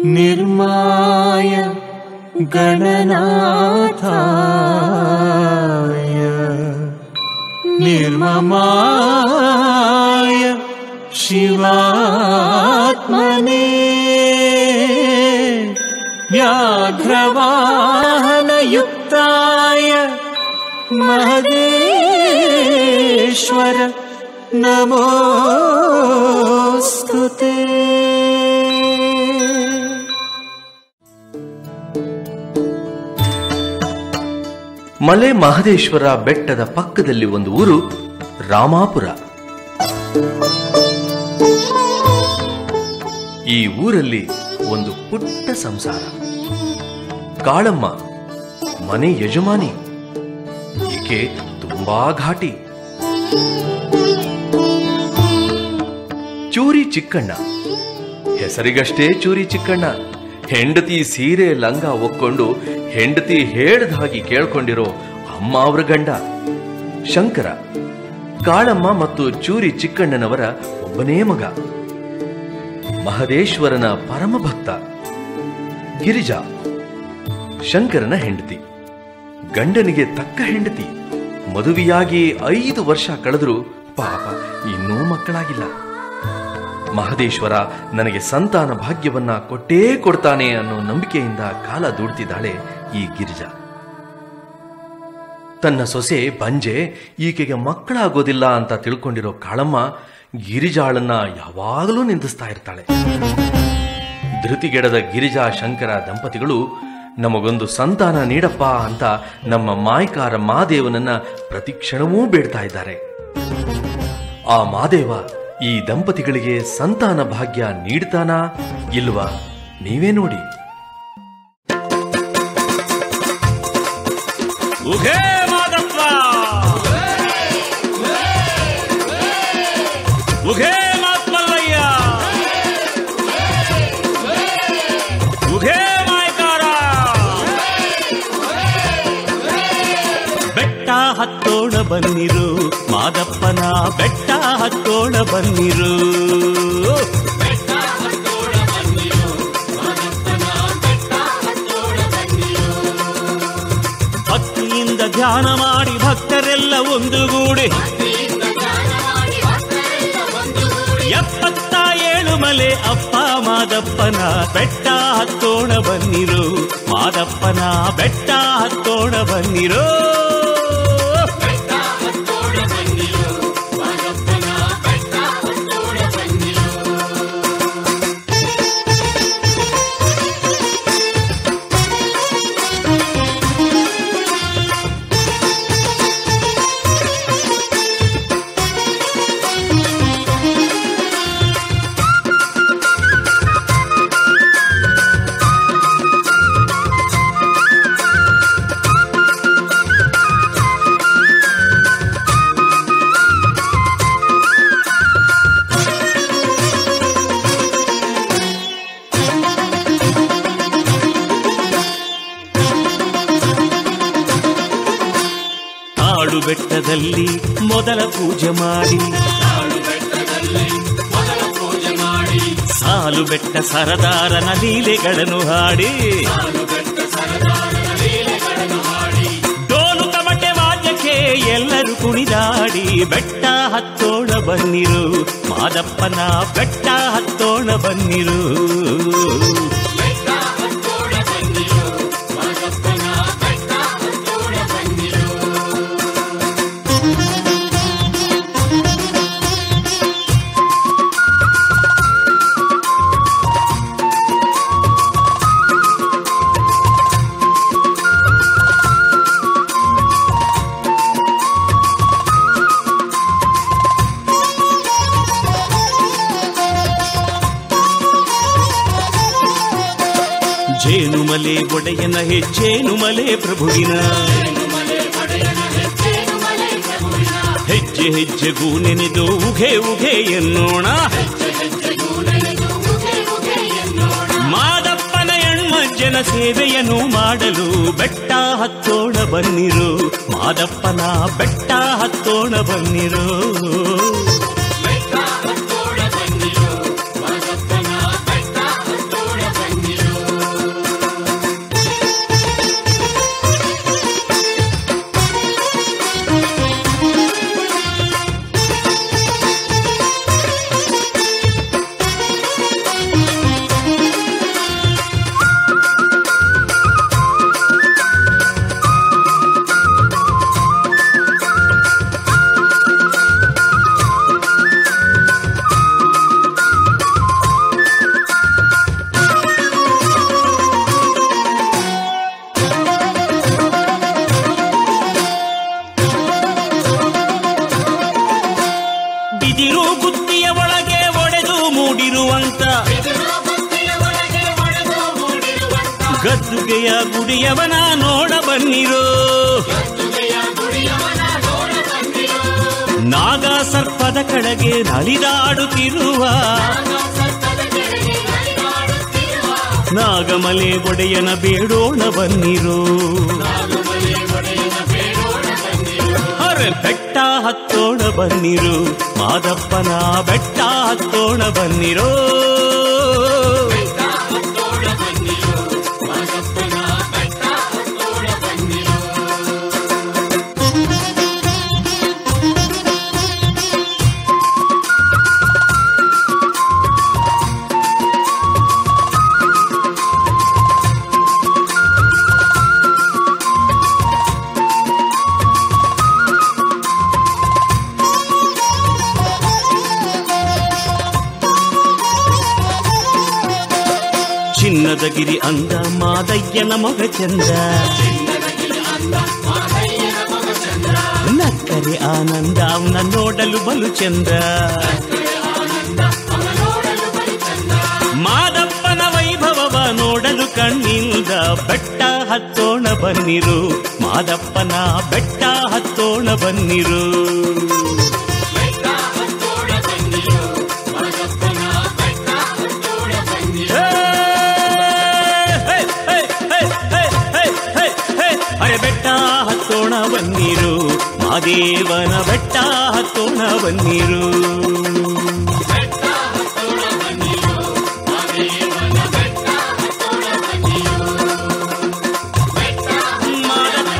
निर्माय गणनाथाय निर्ममाय शिवात्मने व्याघ्रवाहनयुक्ताय महदेश्वर नमोऽस्तु ते ಮಲೆ ಮಹದೇಶ್ವರ ಬೆಟ್ಟದ ಪಕ್ಕದಲ್ಲಿ ಒಂದು ಊರು ರಾಮಾಪುರ ಈ ಊರಲ್ಲಿ ಒಂದು ಪುಟ್ಟ ಸಂಸಾರ ಕಾಳಮ್ಮ ಮನೆ ಯಜಮಾನಿ ಈಕೆ ತುಂಬಾ ಘಾಟಿ ಚೂರಿ ಚಿಕ್ಕಣ್ಣ ಹೆಸರಿಗಷ್ಟೇ ಚೂರಿ ಚಿಕ್ಕಣ್ಣ ಹೆಂಡತಿ ಸೀರೆ ಲಂಗ ಒಕ್ಕೊಂಡು ಹೆಂಡತಿ ಹೇಳ್ದ ಹಾಗೆ ಕೇಳ್ಕೊಂಡಿರೋ ಅಮ್ಮ ಅವ್ರ ಗಂಡ ಶಂಕರ ಕಾಳಮ್ಮ ಮತ್ತು ಚೂರಿ ಚಿಕ್ಕಣ್ಣನವರ ಒಬ್ಬನೇ ಮಗ ಮಹದೇಶ್ವರನ ಪರಮ ಭಕ್ತ ಗಿರಿಜಾ ಶಂಕರನ ಹೆಂಡತಿ ಗಂಡನಿಗೆ ತಕ್ಕ ಹೆಂಡತಿ ಮದುವೆಯಾಗಿ ಐದು ವರ್ಷ ಕಳೆದರೂ ಪಾಪ ಇನ್ನೂ ಮಕ್ಕಳಾಗಿಲ್ಲ ಮಹದೇಶ್ವರ ನನಗೆ ಸಂತಾನ ಭಾಗ್ಯವನ್ನ ಕೊಟ್ಟೇ ಕೊಡ್ತಾನೆ ಅನ್ನೋ ನಂಬಿಕೆಯಿಂದ ಕಾಲ ದೂಡ್ತಿದ್ದಾಳೆ ಈ ಗಿರಿಜಾ ತನ್ನ ಸೊಸೆ ಬಂಜೆ ಈಕೆಗೆ ಮಕ್ಕಳಾಗೋದಿಲ್ಲ ಅಂತ ತಿಳ್ಕೊಂಡಿರೋ ಕಾಳಮ್ಮ ಗಿರಿಜಾಳನ್ನ ಯಾವಾಗಲೂ ನಿಂದಿಸ್ತಾ ಇರ್ತಾಳೆ ಧೃತಿಗೆಡದ ಗಿರಿಜಾ ಶಂಕರ ದಂಪತಿಗಳು ನಮಗೊಂದು ಸಂತಾನ ನೀಡಪ್ಪ ಅಂತ ನಮ್ಮ ಮಾಯ್ಕಾರ ಮಾದೇವನನ್ನ ಪ್ರತಿಕ್ಷಣವೂ ಬೇಡ್ತಾ ಇದ್ದಾರೆ ಆ ಮಾದೇವ ಈ ದಂಪತಿಗಳಿಗೆ ಸಂತಾನ ಭಾಗ್ಯ ನೀಡ್ತಾನಾ ಇಲ್ವಾ ನೀವೇ ನೋಡಿ ಉಘೇ ಮಾದಪ್ಪ ಉಘೇ ಮಾತ್ಮಲ್ಲಯ್ಯ ಉಘೇ ಮಾಯ್ಕಾರ ಬೆಟ್ಟ ಹತ್ತೋಣ ಬನ್ನಿರು ಮಾದಪ್ಪನ ಬೆಟ್ಟ ಹತ್ತೋಣ ಬನ್ನಿರು ಭಕ್ತಿಯಿಂದ ಧ್ಯಾನ ಮಾಡಿ ಭಕ್ತರೆಲ್ಲ ಒಂದುಗೂಡಿ ಎಪ್ಪತ್ತ ಏಳು ಮಲೆ ಅಪ್ಪ ಮಾದಪ್ಪನ ಬೆಟ್ಟ ಹತ್ತೋಣ ಬನ್ನಿರು ಮಾದಪ್ಪನ ಬೆಟ್ಟ ಹತ್ತೋಣ ಬನ್ನಿರು ಕಾಡು ಬೆಟ್ಟದಲ್ಲಿ ಮೊದಲ ಪೂಜೆ ಮಾಡಿ ಸಾಲು ಬೆಟ್ಟ ಸರದಾರನ ಲೀಲೆಗಳನ್ನು ಹಾಡಿ ಡೋಲು ತಮಟೆ ವಾದ್ಯಕ್ಕೆ ಎಲ್ಲರೂ ಕುಣಿದಾಡಿ ಬೆಟ್ಟ ಹತ್ತೋಣ ಬನ್ನಿರು ಮಾದಪ್ಪನ ಬೆಟ್ಟ ಹತ್ತೋಣ ಬನ್ನಿರು ಜೇನುಮಲೆ ಒಡೆಯನ ಹೆಜ್ಜೇನುಮಲೆ ಪ್ರಭುವಿನ ಹೆಜ್ಜೆ ಹೆಜ್ಜೆಗೂ ನೆನೆದು ಉಘೆ ಉಘೆ ಎನ್ನೋಣ ಮಾದಪ್ಪನ ಹೆಣ್ಮಜ್ಜನ ಸೇವೆಯನ್ನು ಮಾಡಲು ಬೆಟ್ಟ ಹತ್ತೋಣ ಬನ್ನಿರು ಮಾದಪ್ಪನ ಬೆಟ್ಟ ಹತ್ತೋಣ ಬನ್ನಿರು ಬೆಟ್ಟ ಹತ್ತೋಣ ಬನ್ನಿರು ಮಾದಪ್ಪನ ಬೆಟ್ಟ ಹತ್ತೋಣ ಬನ್ನಿರು ಎತ್ತುಗೆಯ ಗುಡಿಯವನ ನೋಡ ಬನ್ನಿರೋ ನಾಗ ಸರ್ಪದ ಕಡೆಗೆ ನಲಿದಾಡುತ್ತಿರುವ ನಾಗಮಲೆ ಒಡೆಯನ ಬೇಡೋಣ ಬನ್ನಿರೋ ಅರೆ ಬೆಟ್ಟ ಹತ್ತೋಣ ಬನ್ನಿರು ಮಾದಪ್ಪನ ಬೆಟ್ಟ ಹತ್ತೋಣ ಬನ್ನಿರೋ ಚಿನ್ನದ ಗಿರಿ ಅಂದ ಮಾದಯ್ಯನ ಮಗ ಚಂದ ನಕ್ಕರೆ ಆನಂದ ಅವನ ನೋಡಲು ಬಲು ಚಂದ ಮಾದಪ್ಪನ ವೈಭವವ ನೋಡಲು ಕಣ್ಣಿಂದ ಬೆಟ್ಟ ಹತ್ತೋಣ ಬನ್ನಿರು ಮಾದಪ್ಪನ ಬೆಟ್ಟ ಹತ್ತೋಣ ಬನ್ನಿರು ಹೇ, ಹೇ, ಹೇ, ಹೇ, ಹೇ, ಹೇ, ಹೇ. ಅರೆ ಬೆಟ್ಟ ಹತ್ತೋಣ ಬನ್ನಿರು ಮಾದೇವನ ಬೆಟ್ಟ ಹತ್ತೋಣ ಬನ್ನಿರು ಮಾದಪ್ಪ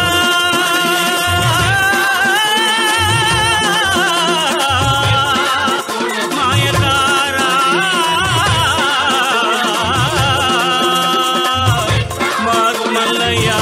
ಮಾಯಕಾರ ಮಾರುಮಲ್ಲಯ್ಯ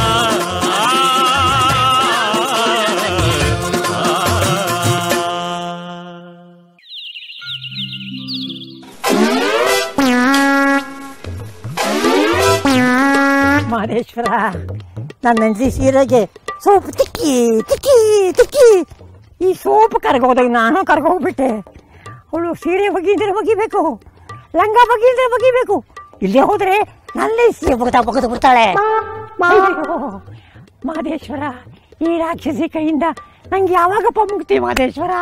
ಮಾದೇಶ್ವರ ನನ್ನ ಹೆಂಡತಿ ಸೀರೆಗೆ ಸೋಪ್ ತಿಕ್ಕಿ ತಿಕ್ಕಿ ತಿಕ್ಕಿ ಈ ಸೋಪ್ ಕರ್ಗೋದಾಗ ನಾನು ಕರ್ಗೋಗ್ಬಿಟ್ಟೆ ಅವಳು ಸೀರೆ ಬಗ್ಗಿದ್ರೆ ಬಗಿಬೇಕು ಲಂಗ ಬಗ್ಗಿದ್ರೆ ಬಗಿಬೇಕು ಇಲ್ಲೇ ಹೋದ್ರೆ ನನ್ನೇ ಸೀರೆ ಬಗ್ತಾ ಬಗ್ದು ಬಿಡ್ತಾಳೆ ಅಯ್ಯೋ, ಮಾದೇಶ್ವರ ಈ ರಾಕ್ಷಸಿ ಕೈಯಿಂದ ನಂಗೆ ಯಾವಾಗಪ್ಪ ಮುಕ್ತಿ ಮಾದೇಶ್ವರ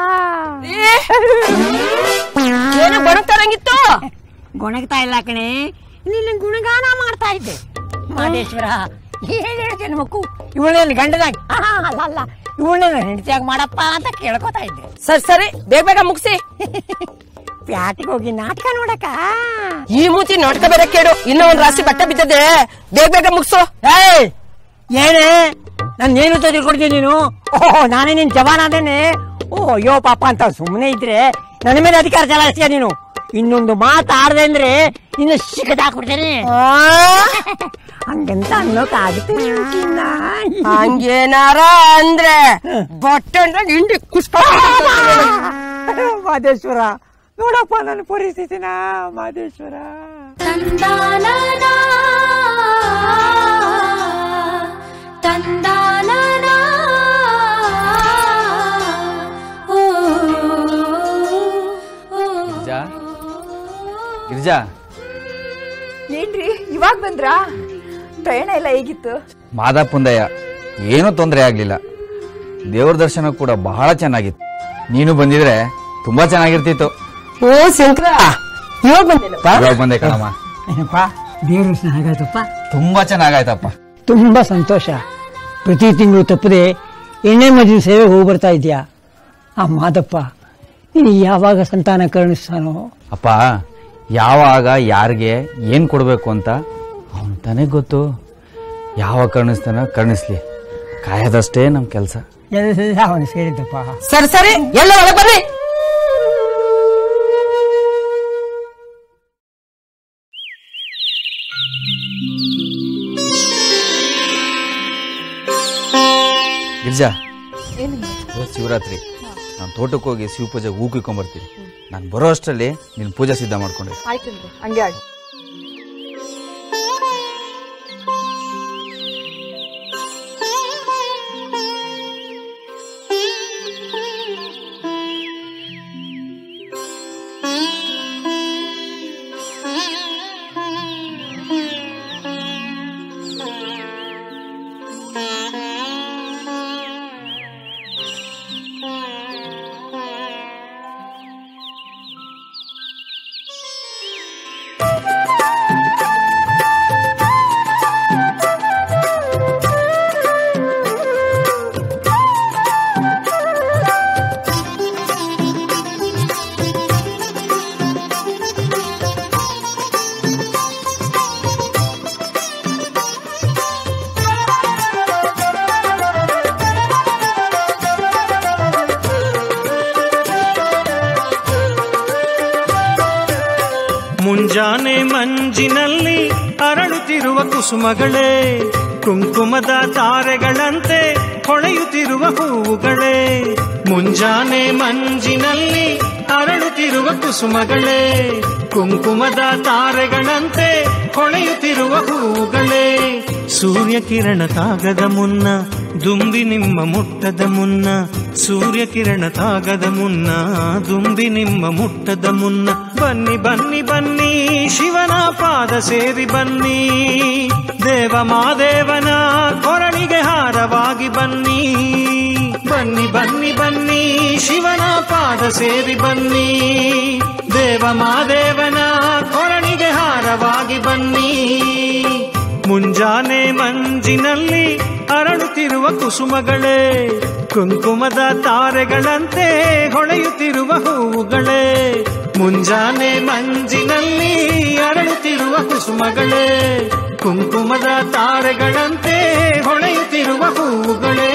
ಏನು ಬಣಗ್ತಾರಂಗಿತ್ತು ಗೊಣಗ್ತಾ ಇಲ್ಲ ಕಣೆ ನಿನ್ನ ಗುಣಗಾನ ಮಾಡ್ತಾ ಇದ್ದೆ ಮಾದೇಶ್ವರ ಏಳೇಳು ಜನ್ಮಕ್ಕೂ ಇವಳೇನು ಗಂಡದಾಗ ಅಲ್ಲ ಅಲ್ಲ ಇವಳೇನು ಹೆಂಡತಿಯಾಗಿ ಮಾಡಪ್ಪ ಅಂತ ಕೇಳ್ಕೊತಾ ಇದ್ದೆ ಸರಿ ಸರಿ ಬೇಗ ಬೇಗ ಮುಗಿಸಿ ಪ್ಯಾಟಿಗೆ ಹೋಗಿ ನಾಟಕ ನೋಡಕ ಈ ಮೂತಿ ನಾಟಕ ಬೇರೆ ಕೇಳು ಇನ್ನೂ ಒಂದ್ ರಾಶಿ ಬಟ್ಟೆ ಬಿದ್ದದೆ ಬೇಗ ಬೇಗ ಮುಗಿಸು ಏಯ್ ಏನೇ ನಾನು ಏನು ತಿಳ್ಕೊಡ್ತೀನಿ ನೀನು ಓಹ್ ನಾನೇ ನಿನ್ ಜವಾನ್ ಅದೇನೆ ಓ ಅಯ್ಯೋ ಪಾಪ ಅಂತ ಸುಮ್ಮನೆ ಇದ್ರೆ ನನ್ನ ಮೇಲೆ ಅಧಿಕಾರ ಚಲಾಯಿಸ್ತೀಯ ನೀನು ಇನ್ನೊಂದು ಮಾತಾಡ್ದೆ ಅಂದ್ರೆ ಇನ್ನು ಸಿಕ್ಕದಾಕ್ಬಿಡ್ತೇನೆ ಹಂಗಂತ ಅನ್ನೋಕಾಗುತ್ತೆ ಚಿನ್ನ. ಹಂಗೇನಾರ ಅಂದ್ರೆ ಬಟ್ಟೆ ಹಿಂಡಿ ಕುಸ್ಕ ಮಾದೇಶ್ವರ ನೋಡಪ್ಪ ನನ್ನ ಪರಿಸ್ಥಿತಿನ ಮಾದೇಶ್ವರ ತಂದಾನನ ತಂದಾನನ ಓ ಗಿರಿಜಾ ಗಿರಿಜಾ ಏನ್ರಿ ಇವಾಗ ಬಂದ್ರಾ ಪ್ರಯಾಣ ಎಲ್ಲ ಹೇಗಿತ್ತು ಮಾದಾಪುಂದಯ್ಯ ಏನೂ ತೊಂದರೆ ಆಗ್ಲಿಲ್ಲ ದೇವ್ರ ದರ್ಶನ ಕೂಡ ಬಹಳ ಚೆನ್ನಾಗಿತ್ತು ನೀನು ಬಂದಿದ್ರೆ ತುಂಬಾ ಚೆನ್ನಾಗಿರ್ತಿತ್ತು ಓ ಶಂಕರ ಇವಾಗ ಬಂದಿಲ್ಲ ಇವಾಗ ಬಂದೆ ಕಣಮ್ಮ ಏನಪ್ಪ ದೇವ್ರ ದರ್ಶನ ಆಗಾಯ್ತಪ್ಪ ತುಂಬಾ ಚೆನ್ನಾಗಾಯ್ತಪ್ಪ ತುಂಬಾ ಸಂತೋಷ ಪ್ರತಿ ತಿಂಗಳು ತಪ್ಪದೆ ಎಣ್ಣೆ ಮದುವೆ ಸೇವೆ ಹೋಗಿ ಬರ್ತಾ ಇದೆಯಾ ಆ ಮಾದಪ್ಪ ನೀನು ಯಾವಾಗ ಸಂತಾನ ಕರುಣಿಸ್ತಾನೋ ಅಪ್ಪ ಯಾವಾಗ ಯಾರಿಗೆ ಏನ್ ಕೊಡ್ಬೇಕು ಅಂತ ಅವನು ತಾನೇ ಗೊತ್ತು ಯಾವ ಕರ್ಣಿಸ್ತಾನ ಕರ್ಣಿಸ್ಲಿ ಕಾಯೋದಷ್ಟೇ ನಮ್ ಕೆಲಸ ಎಲ್ಲ ಅವನು ಸೇರಿದ್ದಪ್ಪ ಸರಿ ಸರಿ ಎಲ್ಲ ಒಳಗೆ ಬರ್ರಿ ಗಿರಿಜಾ ಇವತ್ತು ಶಿವರಾತ್ರಿ ನಾನು ತೋಟಕ್ಕೆ ಹೋಗಿ ಶಿವ ಪೂಜೆಗೆ ಹೂ ಕುಯ್ಕೊಂಬರ್ತೀನಿ ನಾನು ಬರೋ ಅಷ್ಟರಲ್ಲಿ ನೀನು ಪೂಜೆ ಸಿದ್ಧ ಮಾಡ್ಕೊಂಡೆ ಆಯ್ತಲ್ರಿ ಹಂಗೆ ಆಗಿ ಮುಂಜಾನೆ ಮಂಜಿನಲ್ಲಿ ಅರಳುತ್ತಿರುವ ಕುಸುಮಗಳೇ ಕುಂಕುಮದ ತಾರೆಗಳಂತೆ ಹೊಳೆಯುತ್ತಿರುವ ಹೂವುಗಳೇ ಮುಂಜಾನೆ ಮಂಜಿನಲ್ಲಿ ಅರಳುತ್ತಿರುವ ಕುಸುಮಗಳೇ ಕುಂಕುಮದ ತಾರೆಗಳಂತೆ ಹೊಳೆಯುತ್ತಿರುವ ಹೂವುಗಳೇ ಸೂರ್ಯ ಕಿರಣ ತಾಗದ ಮುನ್ನ ದುಂಬಿ ನಿಮ್ಮ ಮುಟ್ಟದ ಮುನ್ನ ಸೂರ್ಯ ಕಿರಣ ತಾಗದ ಮುನ್ನ ದುಂಬಿ ನಿಮ್ಮ ಮುಟ್ಟದ ಮುನ್ನ ಬನ್ನಿ ಬನ್ನಿ ಬನ್ನಿ ಶಿವನ ಪಾದ ಸೇರಿ ಬನ್ನಿ ದೇವ ಮಾದೇವನ ಕೊರಳಿಗೆ ಹಾರವಾಗಿ ಬನ್ನಿ ಬನ್ನಿ ಬನ್ನಿ ಬನ್ನಿ ಶಿವನ ಪಾದ ಸೇರಿ ಬನ್ನಿ ದೇವ ಮಾದೇವನ ಕೊರಳಿಗೆ ಹಾರವಾಗಿ ಬನ್ನಿ ಮುಂಜಾನೆ ಮಂಜಿನಲ್ಲಿ ಅರಳುತ್ತಿರುವ ಕುಸುಮಗಳೇ ಕುಂಕುಮದ ತಾರೆಗಳಂತೆ ಹೊಳೆಯುತ್ತಿರುವ ಹೂವುಗಳೇ ಮುಂಜಾನೆ ಮಂಜಿನಲ್ಲಿ ಅರಳುತ್ತಿರುವ ಕುಸುಮಗಳೇ ಕುಂಕುಮದ ತಾರೆಗಳಂತೆ ಹೊಳೆಯುತ್ತಿರುವ ಹೂವುಗಳೇ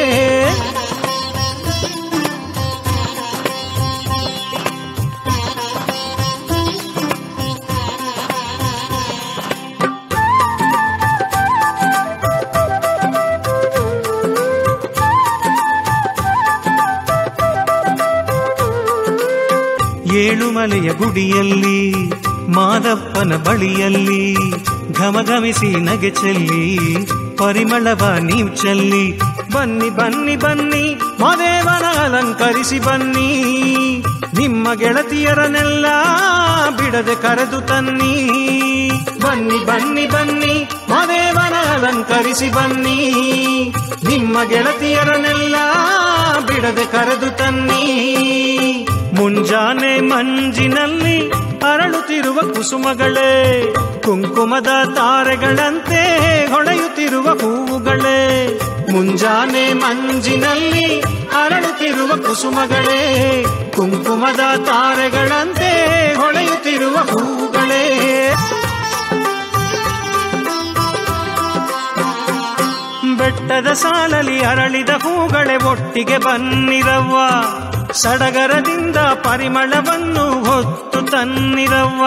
ಏಳುಮಲೆಯ ಗುಡಿಯಲ್ಲಿ ಮಾದಪ್ಪನ ಬಳಿಯಲ್ಲಿ ಘಮಘಮಿಸಿ ನಗೆ ಚೆಲ್ಲಿ ಪರಿಮಳವ ನೀವ್ ಚೆಲ್ಲಿ ಬನ್ನಿ ಬನ್ನಿ ಬನ್ನಿ ಮಾದೇವನ ಅಲಂಕರಿಸಿ ಬನ್ನಿ ನಿಮ್ಮ ಗೆಳತಿಯರನ್ನೆಲ್ಲ ಬಿಡದೆ ಕರೆದು ತನ್ನಿ ಬನ್ನಿ ಬನ್ನಿ ಬನ್ನಿ ಮಾದೇವನ ಅಲಂಕರಿಸಿ ಬನ್ನಿ ನಿಮ್ಮ ಗೆಳತಿಯರನ್ನೆಲ್ಲ ಬಿಡದೆ ಕರೆದು ತನ್ನಿ ಮುಂಜಾನೆ ಮಂಜಿನಲ್ಲಿ ಅರಳುತ್ತಿರುವ ಕುಸುಮಗಳೇ ಕುಂಕುಮದ ತಾರೆಗಳಂತೆ ಹೊಳೆಯುತ್ತಿರುವ ಹೂವುಗಳೇ ಮುಂಜಾನೆ ಮಂಜಿನಲ್ಲಿ ಅರಳುತ್ತಿರುವ ಕುಸುಮಗಳೇ ಕುಂಕುಮದ ತಾರೆಗಳಂತೆ ಹೊಳೆಯುತ್ತಿರುವ ಹೂವುಗಳೇ ಬೆಟ್ಟದ ಸಾಲಲಿ ಅರಳಿದ ಹೂಗಳೇ ಒಟ್ಟಿಗೆ ಬನ್ನಿರವ್ವ ಸಡಗರದಿಂದ ಪರಿಮಳವನ್ನು ಹೊತ್ತು ತನ್ನಿರವ್ವ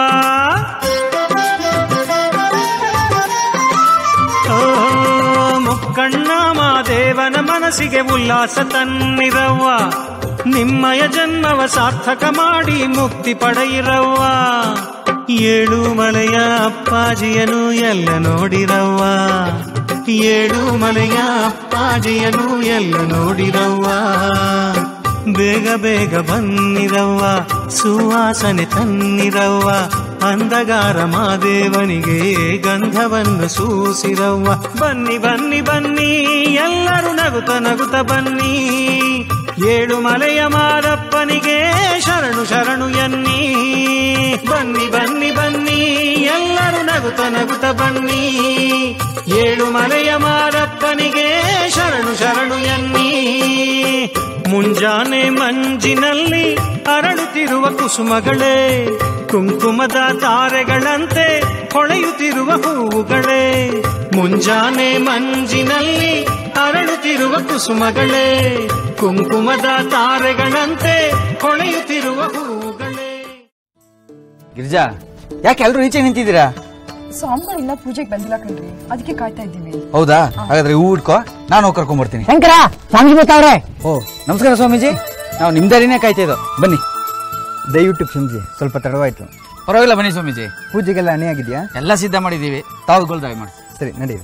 ಓ, ಮುಕ್ಕಣ್ಣ ಮಾದೇವನ ಮನಸ್ಸಿಗೆ ಉಲ್ಲಾಸ ತನ್ನಿರವ್ವ ನಿಮ್ಮಯ ಜನ್ಮವ ಸಾರ್ಥಕ ಮಾಡಿ ಮುಕ್ತಿ ಪಡೆಯಿರವ್ವ ಏಳು ಮಲೆಯ ಅಪ್ಪಾಜಿಯನು ಎಲ್ಲ ನೋಡಿರವ್ವ ಏಳು ಮಲೆಯ ಅಪ್ಪಾಜಿಯನು ಎಲ್ಲ ನೋಡಿರವ್ವ ಬೇಗ ಬೇಗ ಬನ್ನಿರವ್ವ ಸುವಾಸನೆ ತನ್ನಿರವ್ವ ಅಂದಗಾರ ಮಾದೇವನಿಗೆ ಗಂಧವನ್ನು ಸೂಸಿರವ್ವ ಬನ್ನಿ ಬನ್ನಿ ಬನ್ನಿ ಎಲ್ಲರೂ ನಗುತ್ತ ನಗುತ್ತ ಬನ್ನಿ ಏಳು ಮಲೆಯ ಮಾದಪ್ಪನಿಗೆ ಶರಣು ಶರಣು ಎನ್ನಿ ಬನ್ನಿ ಬನ್ನಿ ಬನ್ನಿ ಎಲ್ಲರೂ ನಗುತ್ತ ನಗುತ್ತ ಬನ್ನಿ ಏಳು ಮಲೆಯ ಮಾದಪ್ಪನಿಗೆ ಶರಣು ಶರಣು ಎನ್ನಿ ಮುಂಜಾನೆ ಮಂಜಿನಲ್ಲಿ ಅರಳುತ್ತಿರುವ ಕುಸುಮಗಳೇ ಕುಂಕುಮದ ತಾರೆಗಳಂತೆ ಹೊಳೆಯುತ್ತಿರುವ ಹೂವುಗಳೇ ಮುಂಜಾನೆ ಮಂಜಿನಲ್ಲಿ ಅರಳುತ್ತಿರುವ ಕುಸುಮಗಳೇ ಕುಂಕುಮದ ತಾರೆಗಳಂತೆ ಹೊಳೆಯುತ್ತಿರುವ ಹೂವುಗಳೇ ಗಿರಿಜಾ ಯಾಕೆ ಎಲ್ರು ಈಚೆ ನಿಂತಿದ್ದೀರಾ ಸ್ವಾಮಿಗಳು ಇನ್ನ ಪೂಜೆಗೆ ಬಂದಿಲ್ಲ ಕಣ್ರಿ ಅದಕ್ಕೆ ಕಾಯ್ತಾ ಇದ್ದೀವಿ ಹೌದಾ ಹಾಗಾದ್ರೆ ಹೂ ಇಟ್ಕೋ ನಾನು ಹೋಗಿ ಕರ್ಕೊಂಡ್ ಬರ್ತೀನಿ ಶಂಕರ ಸ್ವಾಮಿ ಬರ್ತಾವ್ರೆ ಓ ನಮಸ್ಕಾರ ಸ್ವಾಮೀಜಿ ನಾವು ನಿಮ್ದಾರಿನೇ ಕಾಯ್ತಾ ಇದ್ದೋ ಬನ್ನಿ ದಯವಿಟ್ಟು ಕ್ಷಮಿಸಿ ಸ್ವಲ್ಪ ತಡವಾಯ್ತು ಪರವಾಗಿಲ್ಲ ಬನ್ನಿ ಸ್ವಾಮೀಜಿ ಪೂಜೆಗೆಲ್ಲ ಅಣಿ ಆಗಿದೆಯಾ ಎಲ್ಲ ಸಿದ್ಧ ಮಾಡಿದ್ದೀವಿ ತಾವು ಗೋಲ್ದಾಯ ಮಾಡಿ ಸರಿ ನಡೆಯಿರಿ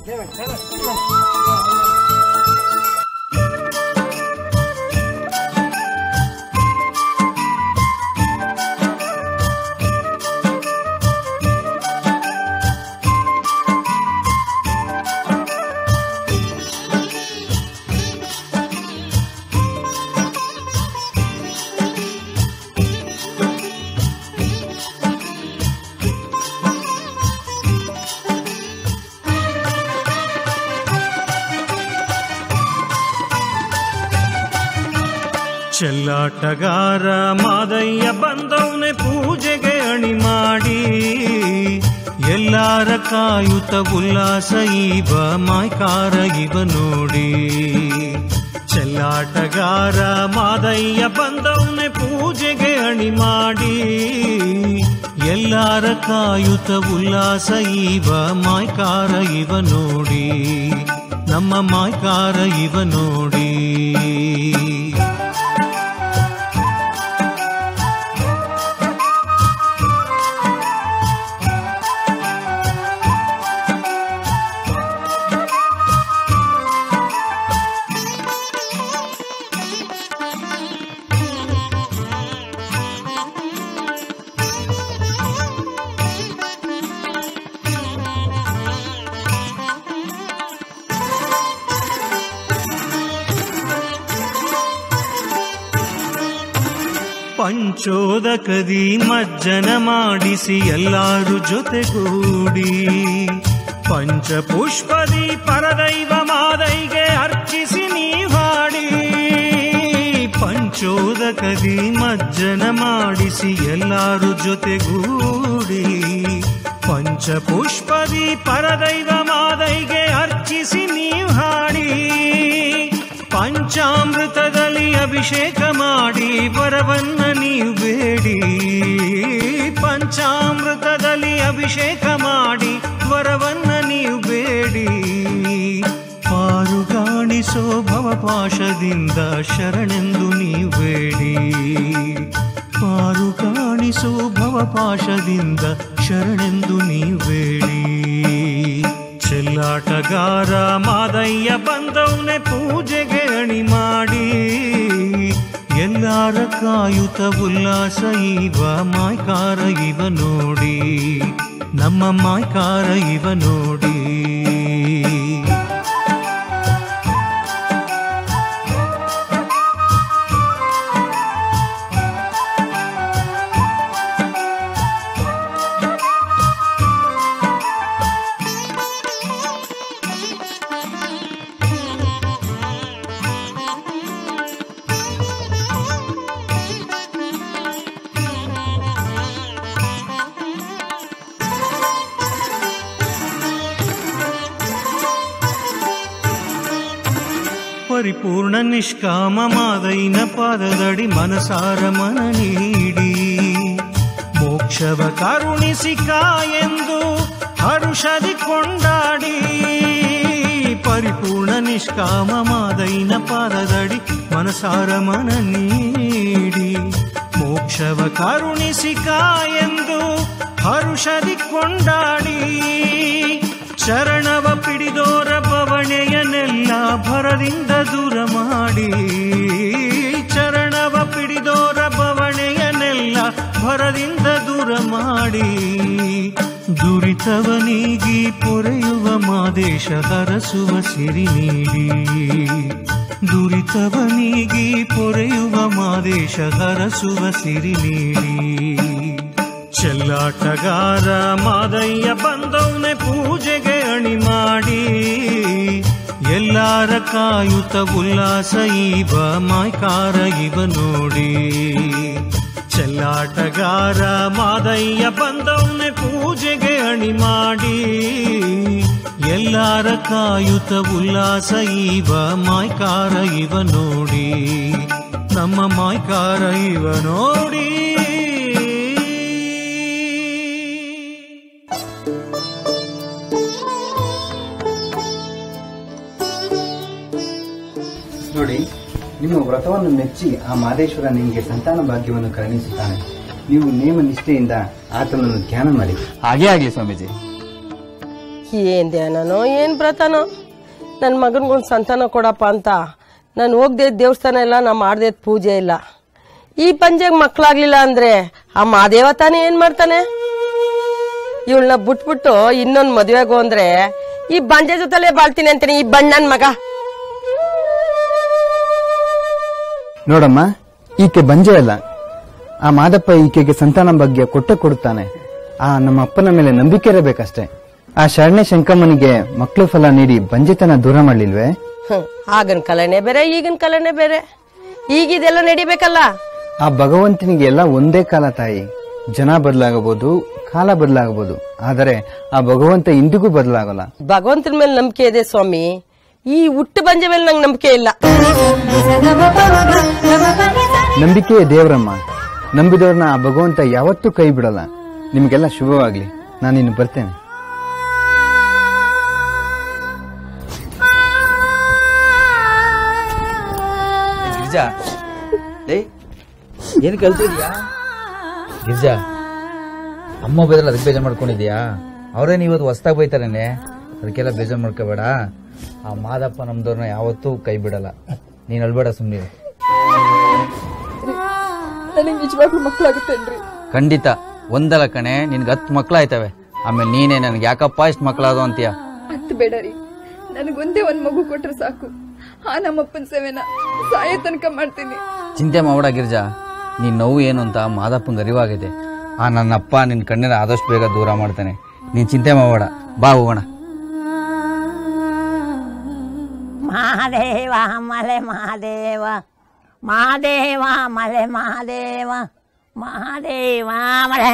ಚೆಲ್ಲಾಟಗಾರ ಮಾದಯ್ಯ ಬಂದವನೆ ಪೂಜೆಗೆ ಅಣಿ ಮಾಡಿ ಎಲ್ಲಾರ ಕಾಯುತ ಉಲ್ಲಾಸ ಈವ ಮಾಯ್ಕಾರ ಇವ ನೋಡಿ ಚೆಲ್ಲಾಟಗಾರ ಮಾದಯ್ಯ ಬಂದವನೆ ಪೂಜೆಗೆ ಅಣಿ ಮಾಡಿ ಎಲ್ಲಾರ ಕಾಯುತ ಉಲ್ಲಾಸ ಇವ ಮಾಯ್ಕಾರ ಇವ ನೋಡಿ ನಮ್ಮ ಮಾಯ್ಕಾರ ಇವ ನೋಡಿ ಪಂಚೋದಕದಿ ಮಜ್ಜನ ಮಾಡಿಸಿ ಎಲ್ಲಾರು ಜೊತೆಗೂಡಿ ಪಂಚಪುಷ್ಪದಿ ಪರದೈವ ಮಾದೈಗೆ ಅರ್ಚಿಸಿ ನೀವಾಡಿ ಪಂಚೋದಕದಿ ಮಜ್ಜನ ಮಾಡಿಸಿ ಎಲ್ಲಾರು ಜೊತೆಗೂಡಿ ಪಂಚಪುಷ್ಪದಿ ಪರದೈವ ಮಾದೈಗೆ ಅರ್ಚಿಸಿ ನೀವ್ ಹಾಡಿ ಪಂಚಾಮೃತದಲ್ಲಿ ಅಭಿಷೇಕ ಮಾಡಿ ವರವನ್ನ ನೀವು ಬೇಡಿ ಪಂಚಾಮೃತದಲ್ಲಿ ಅಭಿಷೇಕ ಮಾಡಿ ವರವನ್ನ ನೀವು ಬೇಡಿ ಪಾರುಗಾಣಿಸೋ ಭವಪಾಶದಿಂದ ಶರಣೆಂದು ನೀವು ಬೇಡಿ ಪಾರು ಕಾಣಿಸೋ ಭವಪಾಶದಿಂದ ಶರಣೆಂದು ನೀವು ಬೇಡಿ ಚೆಲ್ಲಾಟಗಾರ ಮಾದಯ್ಯ ಬಂದವನೆ ಪೂಜೆಗೆ ಅಣಿ ಮಾಡಿ ಎಲ್ಲಾರ ಕಾಯುತ ಉಲ್ಲಾಸ ಇವ ಮಾಯ್ಕಾರ ಇವ ನೋಡಿ ನಮ್ಮ ಮಾಯ್ಕಾರ ಇವ ನೋಡಿ ಪರಿಪೂರ್ಣ ನಿಷ್ಕಾಮ ಮಾದೈನ ಪಾದದಡಿ ಮನಸಾರ ಮನ ನೀಡಿ ಮೋಕ್ಷವ ಕರುಣಿಸಿ ಕಾಯೆಂದು ಹರುಷದಿ ಕೊಂಡಾಡಿ ಪರಿಪೂರ್ಣ ನಿಷ್ಕಾಮ ಮಾದೈನ ಪಾದದಡಿ ಮನಸಾರ ಮನ ನೀಡಿ ಮೋಕ್ಷವ ಕರುಣಿಸಿ ಕಾಯೆಂದು ಹರುಷದಿ ಕೊಂಡಾಡಿ ಚರಣವ ಪಿಡಿದೋರ ಬವಣೆಯನ್ನೆಲ್ಲ ಭರದಿಂದ ದೂರ ಮಾಡಿ ಚರಣವ ಪಿಡಿದೋರ ಬವಣೆಯನ್ನೆಲ್ಲ ಭರದಿಂದ ದೂರ ಮಾಡಿ ದುರಿತವನಿಗಿ ಪೊರೆಯುವ ಮಾದೇಶ ಹರಸುವ ಸಿರಿ ನೀಡಿ ದುರಿತವನಿಗಿ ಪೊರೆಯುವ ಮಾದೇಶ ಹರಸುವ ಸಿರಿ ನೀಡಿ ಚೆಲ್ಲಾಟಗಾರ ಮಾದಯ್ಯ ಬಂದವನೆ ಪೂಜೆಗೆ ಅಣಿ ಮಾಡಿ ಎಲ್ಲಾರ ಕಾಯುತ ಉಲ್ಲಾಸ ಇವ ಮಾಯ್ಕಾರ ಇವ ನೋಡಿ ಚೆಲ್ಲಾಟಗಾರ ಮಾದಯ್ಯ ಬಂದವನೆ ಪೂಜೆಗೆ ಅಣಿ ಮಾಡಿ ಎಲ್ಲಾರ ಕಾಯುತ ಉಲ್ಲಾಸ ಇವ ಮಾಯ್ಕಾರ ಇವ ನೋಡಿ ನಮ್ಮ ಮಾಯ್ಕಾರ ಇವ ನೋಡಿ ನೋಡಿ ನಿಮ್ಮ ವ್ರತವನ್ನು ಮೆಚ್ಚಿ ಆ ಮಾದೇಶ್ವರ ನಿಮಗೆ ಸಂತಾನ ಭಾಗ್ಯವನ್ನು ಕರುಣಿಸುತ್ತಾನೆ ನೀವು ನೇಮ ನಿಷ್ಠೆಯಿಂದ ಆತನನ್ನು ಧ್ಯಾನ ಮಾಡಿ ಹಾಗೇ ಆಗ್ಲಿ ಸ್ವಾಮೀಜಿ ಏನ್ ಧ್ಯಾನನೋ ಏನ್ ವ್ರತನೋ ನನ್ನ ಮಗನ್ಗೊಂದು ಸಂತಾನ ಕೊಡಪ್ಪ ಅಂತ ನಾನು ಹೋಗ್ದೆ ದೇವಸ್ಥಾನ ಇಲ್ಲ ನಾ ಮಾಡ್ದೆ ಪೂಜೆ ಇಲ್ಲ ಈ ಪಂಜೆಗೆ ಮಕ್ಕಳಾಗ್ಲಿಲ್ಲ ಅಂದ್ರೆ ಆ ಮಾದೇವ ತಾನೇ ಏನ್ ಮಾಡ್ತಾನೆ ಇವಳನ್ನ ಬಿಟ್ಬಿಟ್ಟು ಇನ್ನೊಂದ್ ಮದುವೆಗೋ ಅಂದ್ರೆ ಈ ಬಂಜೆ ಜೊತೆಲೇ ಬಾಳ್ತೀನಿ ಅಂತೀನಿ ಈ ಬಣ್ಣನ್ ಮಗ ನೋಡಮ್ಮ ಈಕೆ ಬಂಜೆ ಅಲ್ಲ ಆ ಮಾದಪ್ಪ ಈಕೆಗೆ ಸಂತಾನ ಭಾಗ್ಯ ಕೊಟ್ಟೆ ಕೊಡುತ್ತಾನೆ ಆ ನಮ್ಮ ಅಪ್ಪನ ಮೇಲೆ ನಂಬಿಕೆ ಇರಬೇಕಷ್ಟೇ ಆ ಶರಣೆ ಶಂಕಮ್ಮನಿಗೆ ಮಕ್ಕಳು ಫಲ ನೀಡಿ ಬಂಜೆತನ ದೂರ ಮಾಡಲಿಲ್ವೇ ಹ್ಮ್, ಆಗಿನ ಕಲೆನೇ ಬೇರೆ ಈಗಿನ ಕಲೆನೇ ಬೇರೆ ಈಗಿದೆಲ್ಲ ನಡಿಬೇಕಲ್ಲ ಆ ಭಗವಂತನಿಗೆ ಎಲ್ಲ ಒಂದೇ ಕಾಲ ತಾಯಿ ಜನ ಬದಲಾಗಬಹುದು ಕಾಲ ಬದಲಾಗಬಹುದು ಆದರೆ ಆ ಭಗವಂತ ಇಂದಿಗೂ ಬದಲಾಗಲ್ಲ ಭಗವಂತನ ಮೇಲೆ ನಂಬಿಕೆ ಇದೆ ಸ್ವಾಮಿ ಈ ಹುಟ್ಟು ಬಂಜೆ ಮೇಲೆ ನಂಗೆ ನಂಬಿಕೆ ಇಲ್ಲ ನಂಬಿಕೆಯೇ ದೇವರಮ್ಮ ನಂಬಿದವ್ರನ್ನ ಆ ಭಗವಂತ ಯಾವತ್ತೂ ಕೈ ಬಿಡಲ್ಲ ನಿಮಗೆಲ್ಲ ಶುಭವಾಗ್ಲಿ ನಾನು ಇನ್ನು ಬರ್ತೇನೆ ಗಿರ್ಜಾ ಲೇ ಏನು ಕಲ್ತಿದ್ಯಾ ಗಿರ್ಜಾ ಅಮ್ಮ ಬೇದ್ರೆ ಅದಕ್ಕೆ ಬೇಜಾರು ಮಾಡ್ಕೊಂಡಿದ್ಯಾ ಅವ್ರೇನು ಇವತ್ತು ಹೊಸ್ದಾಗಿ ಬೈತಾರೇನೆ ಅದಕ್ಕೆಲ್ಲ ಬೇಜಾರು ಮಾಡ್ಕೋಬೇಡ ಆ ಮಾದಪ್ಪ ನಮ್ದವ್ರನ್ನ ಯಾವತ್ತೂ ಕೈ ಬಿಡಲ್ಲ ನೀನು ಅಳ್ಬೇಡ ಸುಮ್ಮನೆ ನನಗೆ ನಿಜವಾಗ್ಲೂ ಮಕ್ಕಳಾಗುತ್ತೇನ್ರಿ ಖಂಡಿತ ಒಂದಲ್ಲ ಕಣೆ ನಿನ್ಗೆ ಹತ್ತು ಮಕ್ಳಾಯ್ತವೆ ಆಮೇಲೆ ನೀನೇ ನನಗೆ ಯಾಕಪ್ಪ ಇಷ್ಟು ಮಕ್ಳಾದವು ಅಂತೀಯ ಹತ್ತು ಬೇಡ ರೀ ನನಗೊಂದೇ ಒಂದ್ ಮಗು ಕೊಟ್ರೆ ಸಾಕು ಆ ನಮ್ಮಪ್ಪನ ಸೇವೆನ ಸಾಯೋ ತನಕ ಮಾಡ್ತೀನಿ ಚಿಂತೆ ಮಾಡಬೇಡ ಗಿರ್ಜಾ ನೀನ್ ನೋವು ಏನು ಅಂತ ಮಾದಪ್ಪಂಗೆ ಅರಿವಾಗಿದೆ ಆ ನನ್ನಪ್ಪ ನಿನ್ನ ಕಣ್ಣಿನ ಆದಷ್ಟು ಬೇಗ ದೂರ ಮಾಡ್ತಾನೆ ನೀನ್ ಚಿಂತೆ ಮಾಡಬೇಡ ಬಾ ಹೋಗೋಣ ಮಹಾದೇವ ಮಲೆ ಮಹಾದೇವ ಮಹಾದೇವ ಮಲೆ ಮಹಾದೇವ ಮಹಾದೇವ ಮಲೆ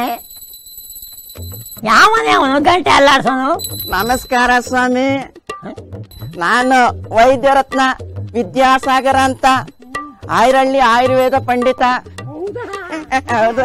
ಯಾವನೇ ಅವನು ಗಂಟೆ ಅಲ್ಲಾಡ್ಸೋನು ನಮಸ್ಕಾರ ಸ್ವಾಮಿ ನಾನು ವೈದ್ಯರತ್ನ ವಿದ್ಯಾಸಾಗರ ಅಂತ ಆಯ್ರಳ್ಳಿ ಆಯುರ್ವೇದ ಪಂಡಿತ ಹೌದು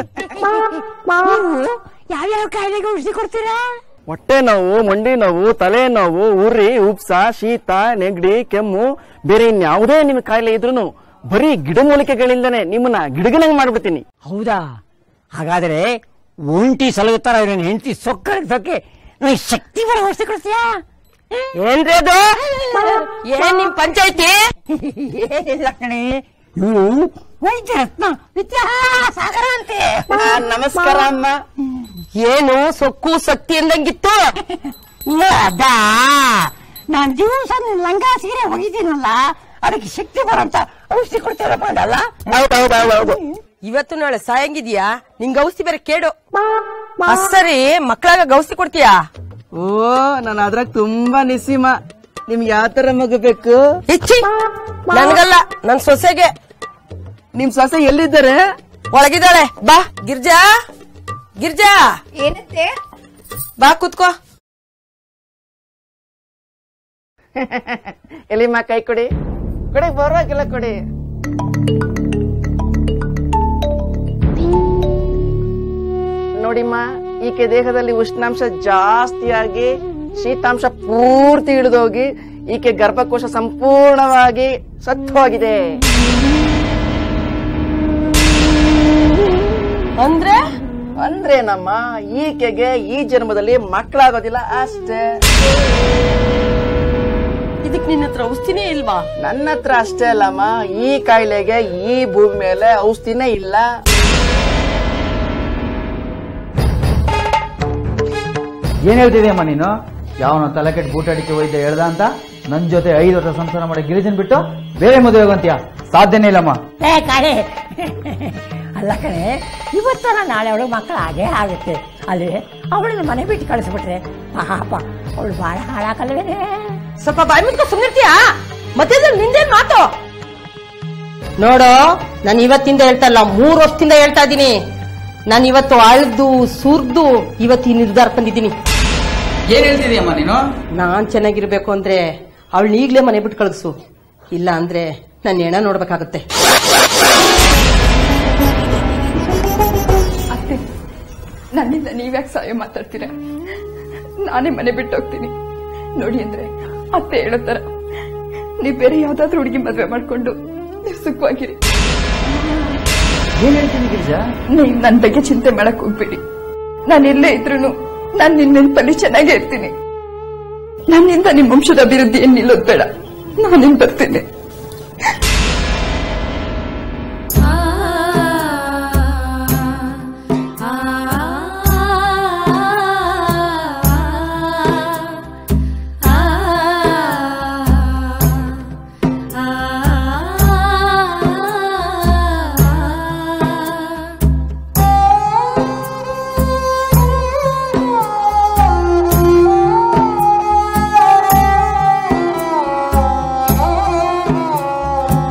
ಯಾವ್ಯಾವ ಕಾಯಿಲೆಗೆ ಔಷಧಿ ಕೊಡ್ತೀರಾ ಹೊಟ್ಟೆ ನೋವು ಮಂಡಿ ನೋವು ತಲೆ ನೋವು ಉರಿ ಉಪ್ಸ ಶೀತ ನೆಗಡಿ ಕೆಮ್ಮು ಬೇರೆ ಇನ್ಯಾವುದೇ ನಿಮ್ ಕಾಯಿಲೆ ಇದ್ರು ಬರೀ ಗಿಡಮೂಲಿಕೆಗಳಿಂದನೇ ನಿಮ್ಮನ್ನ ಗಿಡಗನಂಗ್ ಮಾಡ್ಬಿಡ್ತೀನಿ ಹೌದಾ ಹಾಗಾದ್ರೆ ಒಂಟಿ ಸಲಗುತ್ತಾರ ಇವ್ರನ್ನ ಹೆಂಡತಿ ಸೊಕ್ಕರಕ್ಕೆ ನನಗೆ ಶಕ್ತಿ ಬರೋ ಔಷಧಿ ಕೊಡ್ತೀಯಾ ಏನ್ರಿ ಅದು ಏನ್ ನಿಮ್ ಪಂಚಾಯ್ತಿ ಏನಿಲ್ಲ ಕಣೆ ಇವ್ರು ವೈದ್ಯರತ್ನ ವಿದ್ಯಾಸಾಗರ ಅಂತೆ ಆ, ನಮಸ್ಕಾರ ಅಮ್ಮ ಏನು ಸೊಕ್ಕು ಸಕ್ತಿ ಅಂದಂಗಿತ್ತು ಅದಾ ನಾನ್ ದಿವಸ ನಿನ್ ಲಂಗ ಸೀರೆ ಒಗಿತೀನಲ್ಲ ಅದಕ್ಕೆ ಶಕ್ತಿ ಬರಂತ ಔಷಧಿ ಕೊಡ್ತೀರಪ್ಪ ಅಂದಲ್ಲ ಹೌದೌದೌದು ಇವತ್ತು ನಾಳೆ ಸಾಯಂಗಿದ್ಯಾ ನಿಂಗ್ ಔಷಧಿ ಬೇರೆ ಕೇಡು ಸರಿ ಮಕ್ಕಳಾಗ ಔಷಧಿ ಕೊಡ್ತೀಯಾ ಓ ನಾನು ಅದ್ರಾಗ ತುಂಬಾ ನಿಸ್ಸೀಮ ನಿಮ್ಗೆ ಯಾವ ತರ ಮಗು ಬೇಕು ಹೆಚ್ಚಿ ನನ್ಗಲ್ಲ ನನ್ ಸೊಸೆಗೆ ನಿಮ್ ಸೊಸೆ ಎಲ್ಲಿದ್ದಾರೆ ಒಳಗಿದ್ದಾಳೆ ಬಾ ಗಿರ್ಜಾ ಗಿರ್ಜಾ ಏನಂತೆ ಬಾ ಕುತ್ಕೋ ಎಲ್ಲಿಮ್ಮ ಕೈ ಕೊಡಿ ಕೊಡಿ ಬರೋಕಿಲ್ಲ ಕೊಡಿ ನೋಡಿಮ್ಮ ಈಕೆ ದೇಹದಲ್ಲಿ ಉಷ್ಣಾಂಶ ಜಾಸ್ತಿಯಾಗಿ ಶೀತಾಂಶ ಪೂರ್ತಿ ಇಳಿದೋಗಿ ಈಕೆ ಗರ್ಭಕೋಶ ಸಂಪೂರ್ಣವಾಗಿ ಸತ್ತು ಹೋಗಿದೆ ಅಂದ್ರೆ ಅಂದ್ರೇನಮ್ಮ ಈಕೆಗೆ ಈ ಜನ್ಮದಲ್ಲಿ ಮಕ್ಕಳಾಗೋದಿಲ್ಲ ಅಷ್ಟೇ ಇದಕ್ ನಿನ್ನ ಹತ್ರ ಔಷಧಿನೇ ಇಲ್ವಾ ನನ್ನ ಹತ್ರ ಅಷ್ಟೇ ಅಲ್ಲಮ್ಮ ಈ ಕಾಯಿಲೆಗೆ ಈ ಭೂಮಿ ಮೇಲೆ ಔಷಧಿನೇ ಇಲ್ಲ ಏನ್ ಹೇಳ್ತಿದ್ಯಮ್ಮ ನೀನು ಯಾವನ ತಲೆ ಕೆಟ್ಟ ಬೂಟಾಡಿಕೆ ವೈದ್ಯ ಹೇಳ್ದ ಅಂತ ನನ್ ಜೊತೆ ಐದು ವರ್ಷ ಸಂಸಾರ ಮಾಡಿ ಗಿರಿಜನ್ ಬಿಟ್ಟು ಬೇರೆ ಮದುವೆ ಹೋಗಂತೀಯ ಸಾಧ್ಯನೇ ಇಲ್ಲಮ್ಮ ಏ ಕಣೆ ಅಲ್ಲ ಕಣೆ ಇವತ್ತನ ನಾಳೆ ಅವಳು ಮಕ್ಕಳು ಹಾಗೆ ಆಗುತ್ತೆ ಅಲ್ಲಿ ಅವಳನ್ನ ಮನೆ ಬಿಟ್ಟು ಕಳಿಸ್ಬಿಟ್ರೆ ಪಾಪ ಅವಳು ಬಹಳ ಹಾಳಾಕಲ್ವೇನೆ ಸ್ವಲ್ಪ ಬಾಯಿ ಮುಟ್ಕೊ ಸುಮ್ನಿರ್ತೀಯಾ ಮಧ್ಯದಲ್ಲಿ ನಿಂದೇನ್ ಮಾತು ನೋಡು ನಾನು ಇವತ್ತಿಂದ ಹೇಳ್ತಾ ಇಲ್ಲ ಮೂರ್ ವರ್ಷದಿಂದ ಹೇಳ್ತಾ ಇದ್ದೀನಿ ನಾನು ಇವತ್ತು ಅಳ್ದು ಸುರ್ದು ಇವತ್ತು ಈ ನಿರ್ಧಾರ ಬಂದಿದ್ದೀನಿ ಏನ್ ಹೇಳ್ತಿದ್ಯಮ್ಮ ನೀನು ನಾನ್ ಚೆನ್ನಾಗಿರ್ಬೇಕು ಅಂದ್ರೆ ಅವಳನ್ನ ಈಗ್ಲೇ ಮನೆ ಬಿಟ್ಟು ಕಳಿಸು ಇಲ್ಲ ಅಂದ್ರೆ ನನ್ನ ಹೆಣ ನೋಡ್ಬೇಕಾಗತ್ತೆ ಅತ್ತೆ ನನ್ನಿಂದ ನೀವ್ಯಾಕೆ ಸಹಾಯ ಮಾತಾಡ್ತೀರಾ ನಾನೇ ಮನೆ ಬಿಟ್ಟು ಹೋಗ್ತೀನಿ ನೋಡಿ ಅಂದ್ರೆ ಅತ್ತೆ ಹೇಳೋ ತರ ನೀವ್ ಬೇರೆ ಯಾವ್ದಾದ್ರು ಹುಡುಗಿ ಮದ್ವೆ ಮಾಡ್ಕೊಂಡು ನೀವ್ ಸುಖವಾಗಿರಿ ಏನ್ ಹೇಳ್ತೀನಿ ಗಿರಿಜಾ ನೀವ್ ನನ್ ಬಗ್ಗೆ ಚಿಂತೆ ಮಾಡಕ್ ಹೋಗ್ಬೇಡಿ ನಾನು ಎಲ್ಲೇ ಇದ್ರು ನಾನ್ ನಿನ್ ನೆನಪಲ್ಲಿ ಚೆನ್ನಾಗೇ ಇರ್ತೀನಿ ನನ್ನಿಂದ ನಿಮ್ ವಂಶದ ಅಭಿವೃದ್ಧಿ ಏನ್ ನಿಲ್ಲೋದ್ ಬೇಡ ನಾನಿನ್ ಬರ್ತೀನಿ ಆ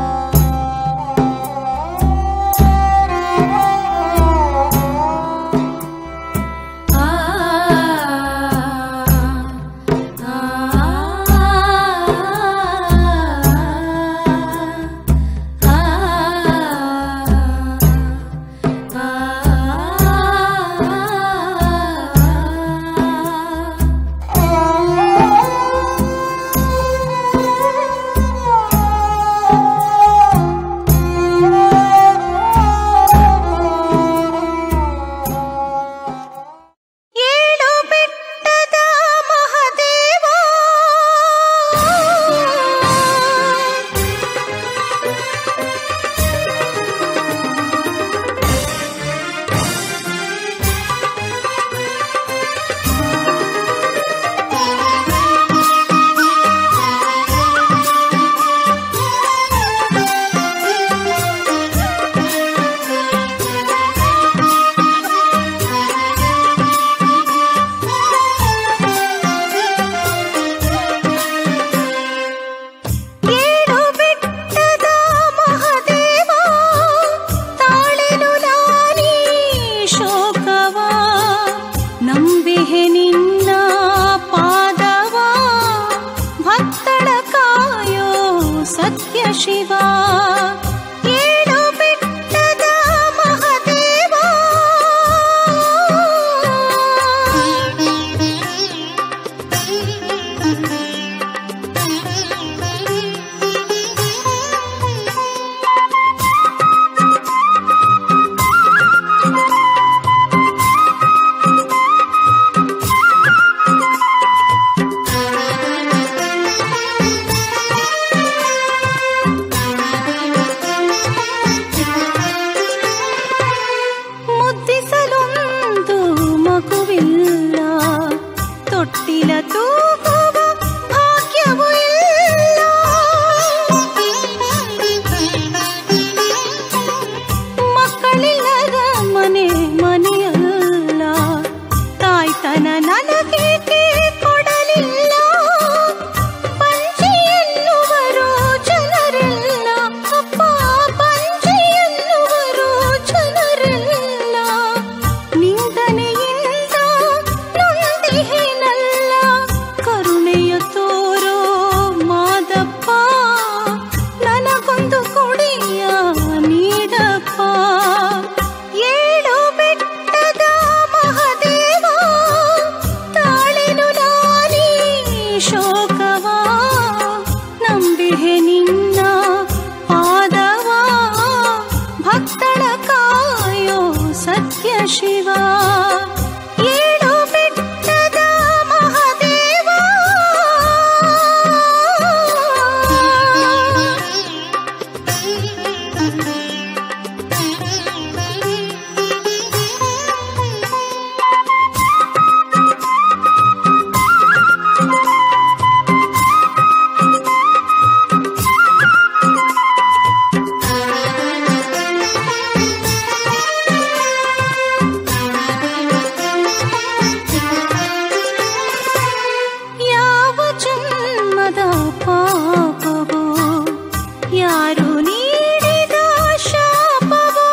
ಶಿವ ಏಳು ಬೆಟ್ಟದ ಮಹಾದೇವ ಯಾವ ಜನ್ಮದ ಪಾಪವೋ ಯಾರು ನೀಡಿದ ಶಾಪವೋ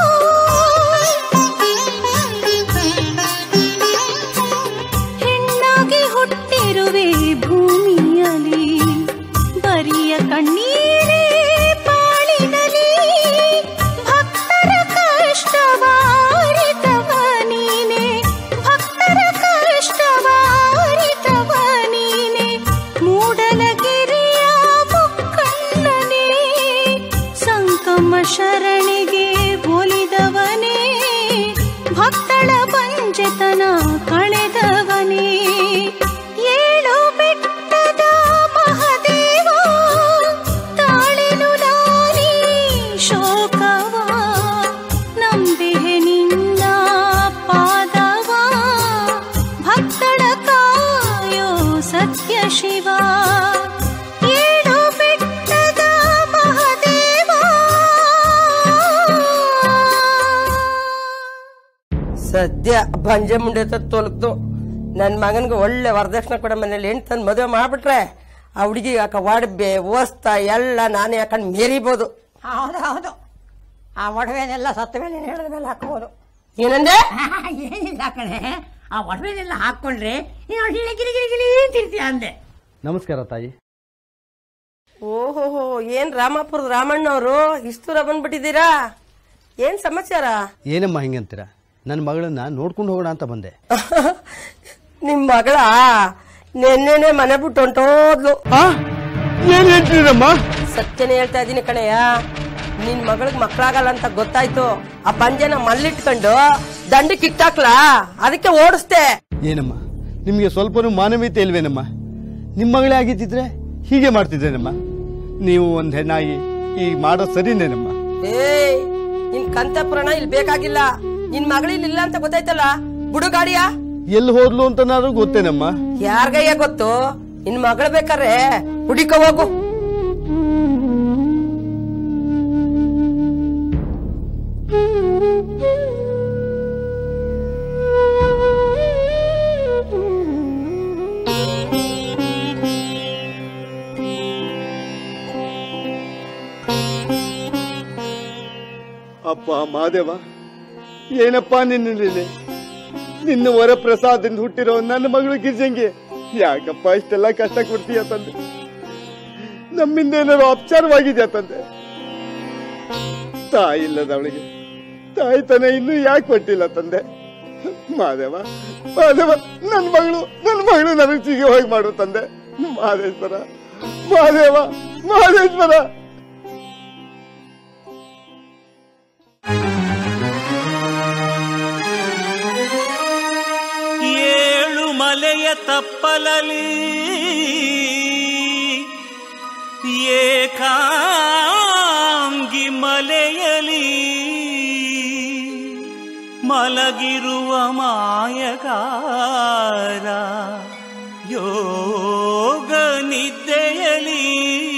ಹೆಣ್ಣಾಗಿ ಹುಟ್ಟಿರುವೆ ಭೂಮಿಯಲ್ಲಿ ಬರಿಯ ಕಣ್ಣೀರೇ ಪಾಳಿನಲಿ ಭಕ್ತರ ಕಷ್ಟವಾರಿತವ ನೀನೆ ಭಕ್ತರ ಕಷ್ಟವಾರಿತವ ನೀನೆ ಮೂಡಲಗಿರಿಯ ಮುಕ್ಕಣ್ಣನೇ ಸಂಕಮ ಶರಣಿಗೆ ಒಲಿದವನೇ ಭಕ್ತಳ ಪಂಚತನ ಕಳೆದವನೇ ಏಳು ಬೆಟ್ಟದ ಮಹದೇವ ತಾಳೆನು ನಾರೀ ಶೋಕವ ನಂಬಿಹೆ ನಿನ್ನ ಪಾದವ ಭಕ್ತಳ ಕಾಯೋ ಸತ್ಯ ಶಿವ ಏಳು ಬೆಟ್ಟದ ಮಹದೇವ ಸದ್ಯ ಬಂಜೆ ಮುಂಡೆ ತೊಲಗ್ದು ನನ್ನ ಮಗನಿಗೆ ಒಳ್ಳೆ ವರದಕ್ಷಿಣೆ ಕೊಡ ಮನೇಲಿ ಹೆಣ್ಣು ತಂದು ಮದುವೆ ಮಾಡ್ಬಿಟ್ರೆ ಆ ಹುಡುಗಿ ಯಾಕ ಒಡಬೆ ಓಸ್ತಾ ಎಲ್ಲ ನಾನೇ ಯಾಕಂಡು ಮೇರಿಬೋದು ಹೌದು ಹೌದು ಆ ಒಡವೆನೆಲ್ಲ ಸತ್ತ ಮೇಲೆ ನೀನು ಹೇಳಿದ ಮೇಲೆ ಹಾಕೋದು ಏನಂದೆ ಏನಿಲ್ಲ ಕಣೆ ಆ ಒಡವೆನೆಲ್ಲ ಹಾಕೊಂಡ್ರೆ ನೀನು ಒಳ್ಳೆ ಗಿರಿ ಗಿರಿ ಗಿರಿ ಅಂತಿರ್ತೀಯ ಅಂದೆ ನಮಸ್ಕಾರ ತಾಯಿ ಓಹೋ ಏನ್ ರಾಮಾಪುರದ ರಾಮಣ್ಣವರು ಇಷ್ಟು ದೂರ ಬಂದ್ಬಿಟ್ಟಿದ್ದೀರಾ ಏನ್ ಸಮಾಚಾರ ಏನಮ್ಮ ಹಿಂಗಂತೀರ ನನ್ನ ಮಗಳನ್ನ ನೋಡ್ಕೊಂಡು ಹೋಗೋಣ ಅಂತ ಬಂದೆ ನಿಮ್ ಮಗಳ ನೆನ್ನೆನೆ ಮನೆ ಬಿಟ್ಟು ಹೊಂಟೋದ್ಲು ಏನ್ ಹೇಳ್ತೀರಮ್ಮ ಸತ್ಯನೇ ಹೇಳ್ತಾ ಇದೀನಿ ಕಣಯ್ಯ ನಿನ್ ಮಗಳಿಗೆ ಮಕ್ಳಾಗಲ್ಲ ಅಂತ ಗೊತ್ತಾಯ್ತು ಆ ಪಂಜನ ಮಲ್ಲಿಟ್ಕೊಂಡು ದಂಡಕ್ಕೆ ಇಟ್ಟಾಕ್ಲಾ ಅದಕ್ಕೆ ಓಡಿಸ್ದೆ ಏನಮ್ಮ ನಿಮ್ಗೆ ಸ್ವಲ್ಪನೂ ಮಾನವೀಯತೆ ಇಲ್ವೇನಮ್ಮ ನಿಮ್ಮ ಮಗಳೇ ಆಗಿದ್ದಿದ್ರೆ ಹೀಗೆ ಮಾಡ್ತಿದ್ರೇನಮ್ಮ ನೀವು ಒಂದ್ ಹೆಣ್ಣಾಗಿ ಈಗ ಮಾಡೋದು ಸರಿನೇನಮ್ಮ ಏಯ್ ನಿನ್ ಕಂತಪುರಾಣ ಇಲ್ಲಿ ಬೇಕಾಗಿಲ್ಲ ನಿನ್ ಮಗಳಿಲ್ಲಿ ಇಲ್ಲ ಅಂತ ಗೊತ್ತಾಯ್ತಲ್ಲ ಬುಡು ಗಾಡಿಯ ಎಲ್ಲಿ ಹೋದ್ಲು ಅಂತನಾದ್ರೂ ಗೊತ್ತೇನಮ್ಮ ಯಾರ್ಗಯ್ಯ ಗೊತ್ತು ನಿನ್ ಮಗಳು ಬೇಕಾರೆ ಹುಡಿಕೋ ಹೋಗು ಅಪ್ಪ ಮಾದೇವ ಏನಪ್ಪ ನಿನ್ನ ಲೀಲೆ? ನಿನ್ನ ವರ ಪ್ರಸಾದದಿಂದ ಹುಟ್ಟಿರೋ ನನ್ನ ಮಗಳು ಗಿರ್ಜಂಗೆ ಯಾಕಪ್ಪ ಇಷ್ಟೆಲ್ಲ ಕಷ್ಟ ಕೊಡ್ತೀಯ ತಂದೆ ನಮ್ಮಿಂದ ಏನಾದ್ರು ಅಪಚಾರವಾಗಿದ್ಯಾ ತಂದೆ ತಾಯಿ ಇಲ್ಲದವಳಿಗೆ ತಾಯಿ ತನ ಇನ್ನೂ ಯಾಕೆ ಕೊಟ್ಟಿಲ್ಲ ತಂದೆ ಮಾದೇವ ಮಾದೇವ ನನ್ನ ಮಗಳು ನನ್ನ ಮಗಳು ನನಗೆ ಸಿಗಿ ಹೋಗಿ ಮಾಡು ತಂದೆ ಮಾದೇಶ್ವರ ಮಾದೇವ ಮಾದೇಶ್ವರ ಏಳು ಮಲೆಯ ತಪ್ಪಲಲಿ ಏಕಾಂಗಿ ಮಲೆಯಲಿ ಮಲಗಿರುವ ಮಾಯಗಾರ ಯೋಗ ನಿದ್ದೆಯಲಿ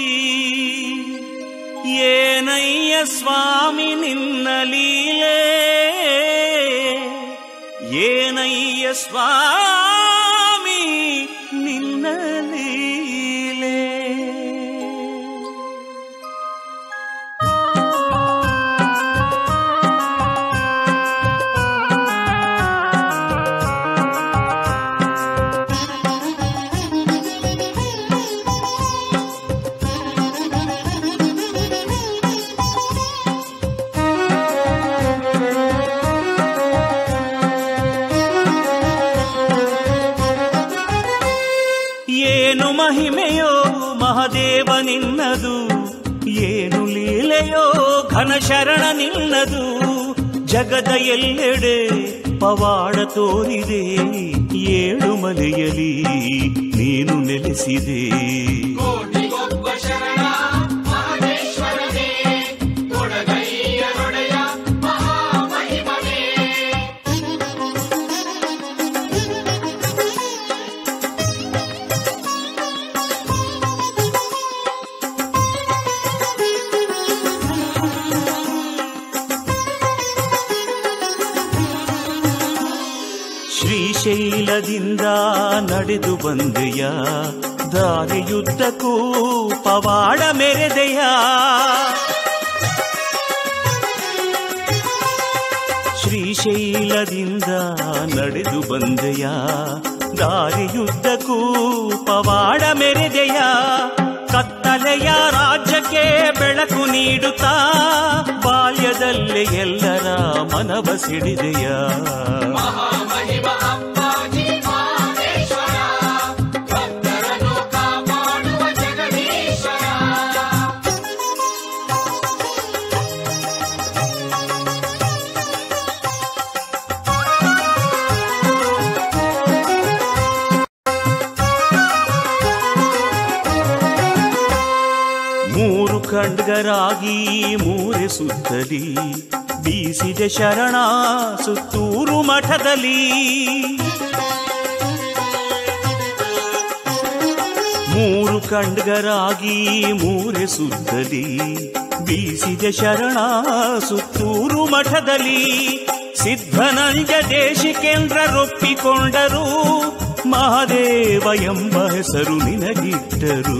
ಏನಯ್ಯ ಸ್ವಾಮಿ ನಿನ್ನ ಲೀಲೆ ಏನಯ್ಯ ಸ್ವಾಮಿ ನಿನ್ನ ಲೀಲೆ ಏನು ಮಹಿಮೆಯೋ ಮಹದೇವ ನಿನ್ನದು ಏನು ಲೀಲೆಯೋ ಘನ ಶರಣ ನಿನ್ನದು ಜಗದ ಎಲ್ಲೆಡೆ ಪವಾಡ ತೋರಿದೆ ಏಳು ಮಲೆಯಲಿ ನೀನು ನೆಲೆಸಿದೆ ಶ್ರೀಶೈಲದಿಂದ ನಡೆದು ಬಂದೆಯ ದಾರಿಯುದ್ದಕ್ಕೂ ಪವಾಡ ಮೆರೆದೆಯ ಶ್ರೀಶೈಲದಿಂದ ನಡೆದು ಬಂದೆಯ ದಾರಿಯುದ್ದಕ್ಕೂ ಪವಾಡ ಮೆರೆದೆಯ ಕತ್ತಲೆಯ ರಾಜ್ಯಕ್ಕೆ ಬೆಳಕು ನೀಡುತ್ತಾ ಬಾಲ್ಯದಲ್ಲೇ ಎಲ್ಲರ ಮನವ ಸಿಡಿದೆಯ ಮೂರು ಖಂಡ್ಗರಾಗಿ ಮೂರೆ ಸುತ್ತಲಿ ಬೀಸಿದೆ ಶರಣ ಸುತ್ತೂರು ಮಠದಲ್ಲಿ ಮೂರು ಖಂಡ್ಗರಾಗಿ ಮೂರೆ ಸುತ್ತಲಿ ಬೀಸಿದೆ ಶರಣ ಸುತ್ತೂರು ಮಠದಲ್ಲಿ ಸಿದ್ಧನಂಜ ದೇಶಿಕೇಂದ್ರರೊಪ್ಪಿಕೊಂಡರು ಮಹಾದೇವ ಎಂಬ ಹೆಸರು ನಿನಗಿಟ್ಟರು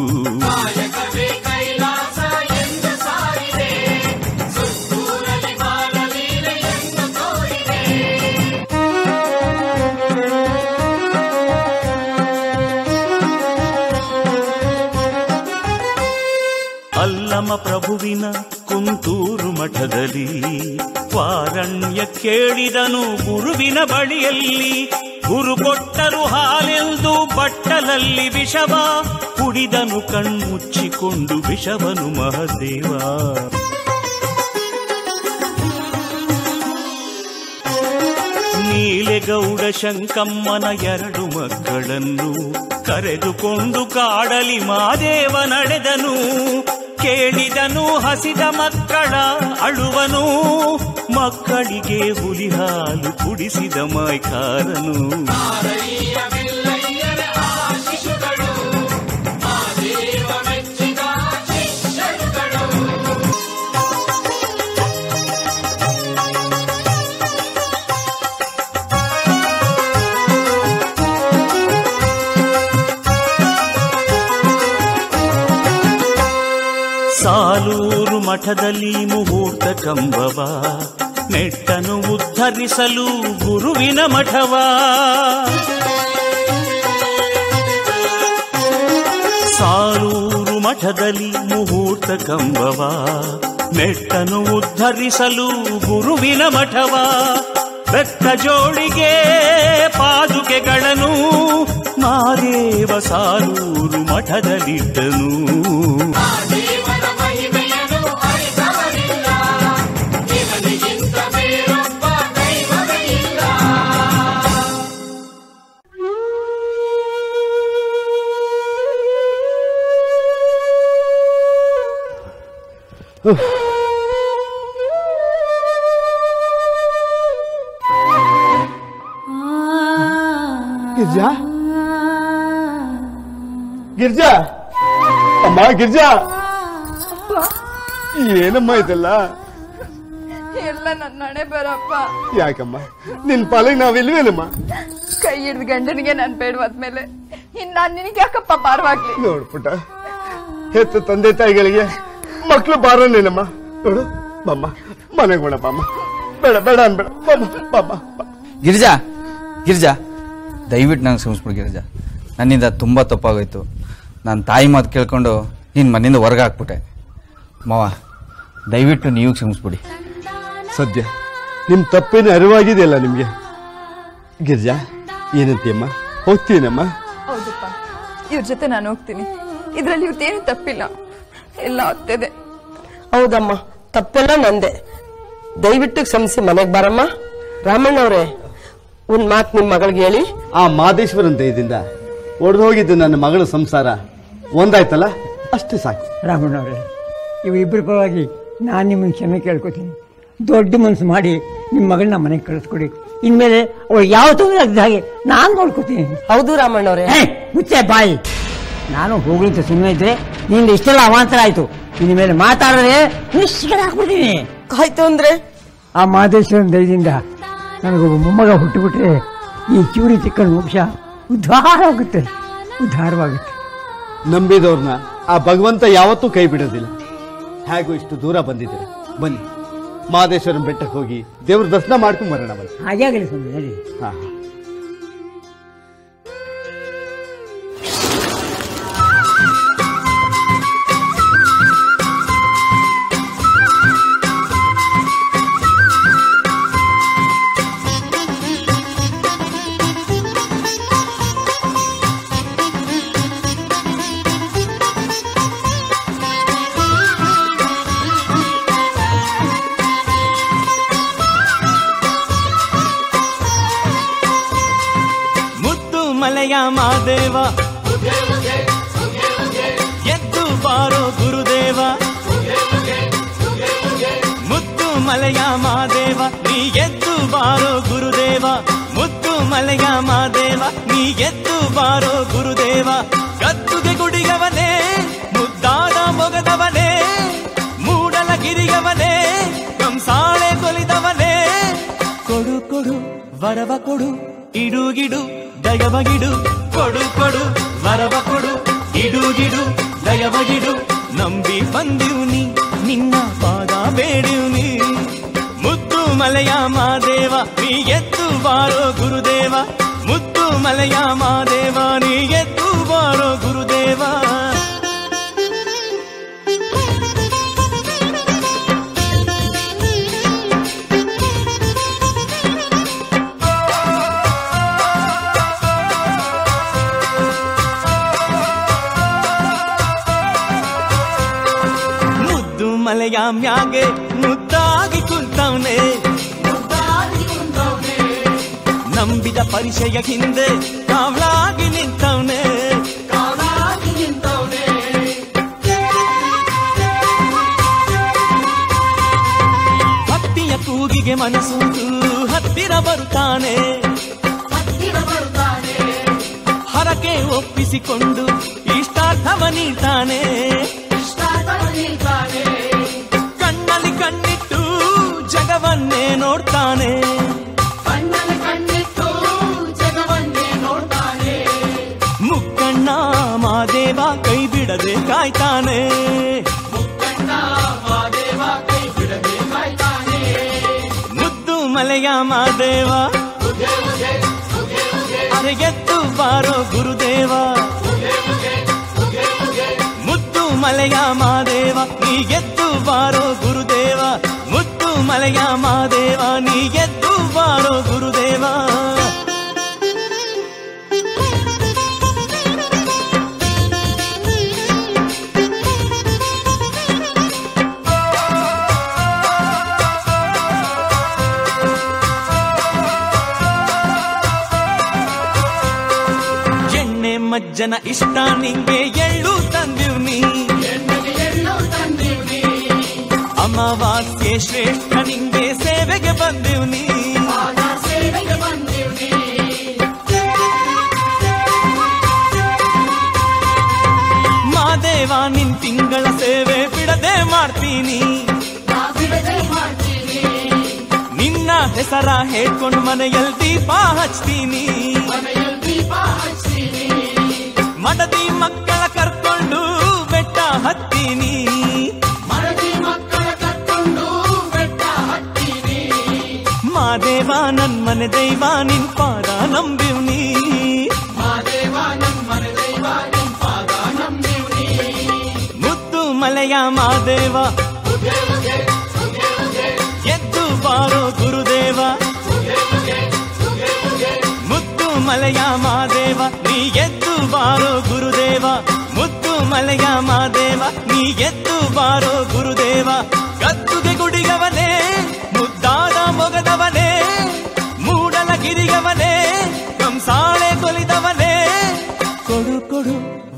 ಅಲ್ಲಮ ಪ್ರಭುವಿನ ಕುಂತೂರು ಮಠದಲ್ಲಿ ವಾರಣ್ಯ ಕೇಳಿದನು ಗುರುವಿನ ಬಳಿಯಲ್ಲಿ ಗುರು ಕೊಟ್ಟರು ಹಾಲೆಂದು ಬಟ್ಟಲಲ್ಲಿ ವಿಷವ ಕುಡಿದನು ಕಣ್ಮುಚ್ಚಿಕೊಂಡು ವಿಷವನು ಮಹದೇವ ನೀಲೆಗೌಡ ಶಂಕಮ್ಮನ ಎರಡು ಮಕ್ಕಳನ್ನು ಕರೆದುಕೊಂಡು ಕಾಡಲಿ ಮಾದೇವ ನಡೆದನು ಕೇಳಿದನು ಹಸಿದ ಮಕ್ಕಳ ಅಳುವನು ಮಕ್ಕಳಿಗೆ ಹುಲಿ ಹಾಲು ಕುಡಿಸಿದ ಮೈಕಾರನು ಸಾಲೂರು ಮಠದಲ್ಲಿ ಮುಹೂರ್ತ ಕಂಬವ ನೆಟ್ಟನು ಉದ್ಧರಿಸಲು ಗುರುವಿನ ಮಠವ ಸಾಲೂರು ಮಠದಲ್ಲಿ ಮುಹೂರ್ತ ಕಂಬವ ನೆಟ್ಟನು ಉದ್ಧರಿಸಲು ಗುರುವಿನ ಮಠವ ಬೆತ್ತ ಜೋಳಿಗೆ ಪಾದುಕೆಗಳನ್ನು ಮಾದೇವ ಸಾಲೂರು ಮಠದಲ್ಲಿದ್ದನು ಗಿರ್ಜಾ ಗಿರ್ಜಾ ಅಮ್ಮ ಗಿರ್ಜಾ ಏನಮ್ಮ ಇದೆಲ್ಲ ಎಲ್ಲ ನನ್ನ ಹಣೆ ಬರಪ್ಪ ಯಾಕಮ್ಮ ನಿನ್ ಪಾಲಿಗೆ ನಾವಿಲ್ವೇನಮ್ಮ ಕೈ ಹಿಡ್ದು ಗಂಡನಿಗೆ ನನ್ ಬೇಡವಾದ್ಮೇಲೆ ಇನ್ ನಾನ್ ನಿನಗೆ ಯಾಕಪ್ಪ ಭಾರವಾಗ್ಲಿ ನೋಡ್ಪುಟ ಹೆತ್ತ ತಂದೆ ತಾಯಿಗಳಿಗೆ ಮಕ್ಳು ಬಾರನೇನಮ್ಮ ನೋಡು ಬಮ್ಮ ಮನೆಗೆ ಬೇಡ ಬಾಮ್ಮ ಬೇಡ ಬೇಡ ಅನ್ಬೇಡ ಬಮ್ಮ ಬಮ್ಮ ಗಿರಿಜಾ ಗಿರಿಜಾ ದಯವಿಟ್ಟು ನಂಗೆ ಕ್ಷಮಿಸ್ಬಿಡು ಗಿರಿಜಾ ನನ್ನಿಂದ ತುಂಬ ತಪ್ಪಾಗೋಯ್ತು ನಾನು ತಾಯಿ ಮಾತು ಕೇಳ್ಕೊಂಡು ನೀನು ಮನೆಯಿಂದ ಹೊರಗೆ ಹಾಕ್ಬಿಟ್ಟೆ ಮಾವ ದಯವಿಟ್ಟು ನೀವು ಕ್ಷಮಿಸ್ಬಿಡಿ ಸದ್ಯ ನಿಮ್ ತಪ್ಪೇನು ಅರಿವಾಗಿದೆಯಲ್ಲ ನಿಮ್ಗೆ ಗಿರ್ಜಾ ಏನಂತೀಯಮ್ಮ ಹೋಗ್ತೀನಮ್ಮ ಹೌದಪ್ಪ ಇವ್ರ ಜೊತೆ ನಾನು ಹೋಗ್ತೀನಿ ಇದ್ರಲ್ಲಿ ಇವ್ರದ್ದೇನು ತಪ್ಪಿಲ್ಲ ಎಲ್ಲ ಆಗ್ತದೆ ಹೌದಮ್ಮ ತಪ್ಪೆಲ್ಲ ನಂದೆ ದಯವಿಟ್ಟು ಕ್ಷಮಿಸಿ ಮನೆಗೆ ಬಾರಮ್ಮ ರಾಮಣ್ಣವ್ರೆ ಒಂದ್ ಮಾತು ನಿಮ್ ಮಗಳಿಗೆ ಹೇಳಿ ಆ ಮಾದೇಶ್ವರನ್ ದಯದಿಂದ ಒಡೆದು ಹೋಗಿದ್ದು ನನ್ನ ಮಗಳ ಸಂಸಾರ ಒಂದಾಯ್ತಲ್ಲ ಅಷ್ಟೇ ಸಾಕು ರಾಮಣ್ಣವ್ರೆ ಇವು ಇಬ್ಬರ ಪರವಾಗಿ ನಾನು ನಿಮ್ಮನ್ನು ಕ್ಷಮೆ ಕೇಳ್ಕೊತೀನಿ ದೊಡ್ಡ ಮನಸ್ಸು ಮಾಡಿ ನಿಮ್ಮ ಮಗಳನ್ನ ಮನೆಗೆ ಕಳಿಸ್ಕೊಡಿ ಇನ್ಮೇಲೆ ಅವಳು ಯಾವ ತೊಂದರೆ ಆಗದ ಹಾಗೆ ನಾನು ನೋಡ್ಕೊತೀನಿ ಹೌದು ರಾಮಣ್ಣವ್ರೆ ಮುಚ್ಚೆ ಬಾಯಿ ನಾನು ಹೋಗ್ಲಿಂತ ಸುಮ್ಮನೆ ಇದ್ರೆ ನಿಂದ ಇಷ್ಟೆಲ್ಲ ಅವಾಂತರ ಆಯ್ತು ಇನ್ನು ಮೇಲೆ ಮಾತಾಡಿದ್ರೆ ನಿಶ್ಚಿತ ಹಾಕ್ಬಿಡ್ತೀನಿ ಆಯ್ತು ಅಂದ್ರೆ ಆ ಮಾದೇಶ್ವರನ ದಯದಿಂದ ನನಗೊಬ್ಬ ಮೊಮ್ಮಗ ಹುಟ್ಟುಬಿಟ್ರೆ ಈ ಚೂರಿ ಚಿಕ್ಕನ ವಂಶ ಉದ್ಧಾರ ಆಗುತ್ತೆ ಉದ್ಧಾರವಾಗುತ್ತೆ ನಂಬಿದವ್ರನ್ನ ಆ ಭಗವಂತ ಯಾವತ್ತೂ ಕೈ ಬಿಡೋದಿಲ್ಲ ಹೇಗೂ ಇಷ್ಟು ದೂರ ಬಂದಿದ್ದೀರ ಬನ್ನಿ ಮಹದೇಶ್ವರನ ಬೆಟ್ಟಕ್ಕೆ ಹೋಗಿ ದೇವ್ರ ದರ್ಶನ ಮಾಡ್ಕೊಂಡ್ ಬರೋಣ ಬನ್ನಿ ಹಾಗೆ ಆಗಲಿ ಸ್ವಾಮಿ ನಡಿ ಹಾ ಮುದ್ದು ಮಲೆಯ ಮಾದೇವ ಎದ್ದು ಬಾರೋ ಗುರುದೇವ ಮುದ್ದು ಮಲೆಯ ಮಾದೇವ ನೀ ಎದ್ದು ಬಾರೋ ಗುರುದೇವ ಮುದ್ದು ಮಲೆಯ ಮಾದೇವ ನೀ ಎದ್ದು ಬಾರೋ ಗುರುದೇವ ಕತ್ತುಗೆ ಗುಡಿಗವನೇ ಮುದ್ದಾದ ಮೊಗದವನೇ ಮೂಡಲ ಗಿರಿಯವನೇ ಕಂಸಾಳೆ ಕೊಲಿದವನೇ ಕೊಡು ಕೊಡು ವರವ ಕೊಡು ಇಡು ಗಿಡು ದಯವಗಿಡು ಕೊಡು ಕೊಡು ವರವ ಕೊಡು ಇಡು ಗಿಡು ದಯವಗಿಡು ನಂಬಿ ಬಂದಿವು ನೀ ನಿನ್ನ ಪಾದ ಬೇಡಿವು ನೀ ಮುದ್ದು ಮಲೆಯ ಮಾದೇವ ನೀ ಎದ್ದು ಬಾರೋ ಗುರುದೇವ ಮುದ್ದು ಮಲೆಯ ಮಾದೇವ ನೀ ಎದ್ದು ಬಾರೋ ಗುರುದೇವ ಮುದ್ದು ಮಲೆಯ ಮ್ಯಾಗೆ ಮುದ್ದಾಗಿ ಕುಂತವನೆ ನಂಬಿದ ಪರಿಚಯ ಹಿಂದೆ ಕಾವಲಾಗಿ ನಿಂತವನೆ ಭಕ್ತಿಯ ಕೂಗಿಗೆ ಮನಸ್ಸು ಹತ್ತಿರ ಬರುತ್ತಾನೆ ಹರಕೆ ಒಪ್ಪಿಸಿಕೊಂಡು ಇಷ್ಟಾರ್ಥವ ನೀಡ್ತಾನೆ ಕಣ್ಣಲ್ಲಿ ಕಣ್ಣಿಟ್ಟು ಜಗವನ್ನೇ ನೋಡ್ತಾನೆ ಮುಕ್ಕಣ್ಣ ಮಾದೇವ ಕೈ ಬಿಡದೆ ಕಾಯ್ತಾನೆ ಮುದ್ದು ಮಲೆಯ ಮಾದೇವ ಅರೆಗೆತ್ತು ಬಾರೋ ಗುರುದೇವ ಮುದ್ದು ಮಲೆಯ ಮಾದೇವ ನೀ ಗೆದ್ದು ಬಾರೋ ಗುರುದೇವ ಮುದ್ದು ಮಲೆಯ ಮಾದೇವ ನೀ ಗೆದ್ದು ಬಾರೋ ಗುರುದೇವ ಎಣ್ಣೆ ಮಜ್ಜನ ಇಷ್ಟ ನಿಂಗೆ ಎಳ್ಳು ತಂದಿವ್ ನೀ ಅಮಾವಾಸ್ಯೆ ಶ್ರೇಷ್ಠ ನಿಂಗೆ ಸೇವೆಗೆ ಬಂದಿವ್ ನೀ ಮಾದೇವ ನಿನ್ ತಿಂಗಳ ಸೇವೆ ಬಿಡದೆ ಮಾಡ್ತೀನಿ ನಿನ್ನ ಹೆಸರ ಹೇಳ್ಕೊಂಡು ಮನೆಯಲ್ಲಿ ದೀಪ ಹಚ್ತೀನಿ ಮಡದಿ ಮಕ್ಕಳ ಕರ್ಕೊಂಡು ಬೆಟ್ಟ ಹತ್ತೀನಿ ಮಾದೇವ ನನ್ ಮನೆ ದೈವ ನಿನ್ ಪಾದ ನಂಬಿವ್ ನೀ ಮುದ್ದು ಮಲೆಯ ಮಾದೇವ ಎದ್ದು ಬಾರೋ ಗುರುದೇವ ಮುದ್ದು ಮಲೆಯ ಮಾದೇವ ನೀ ಎದ್ದು ಬಾರೋ ಗುರುದೇವ ಮುದ್ದು ಮಲೆಯ ಮಾದೇವ ನೀ ಎದ್ದು ಬಾರೋ ಗುರುದೇವ ಕತ್ತುಗೆ ಗುಡಿಗವನೇ ಮುದ್ದು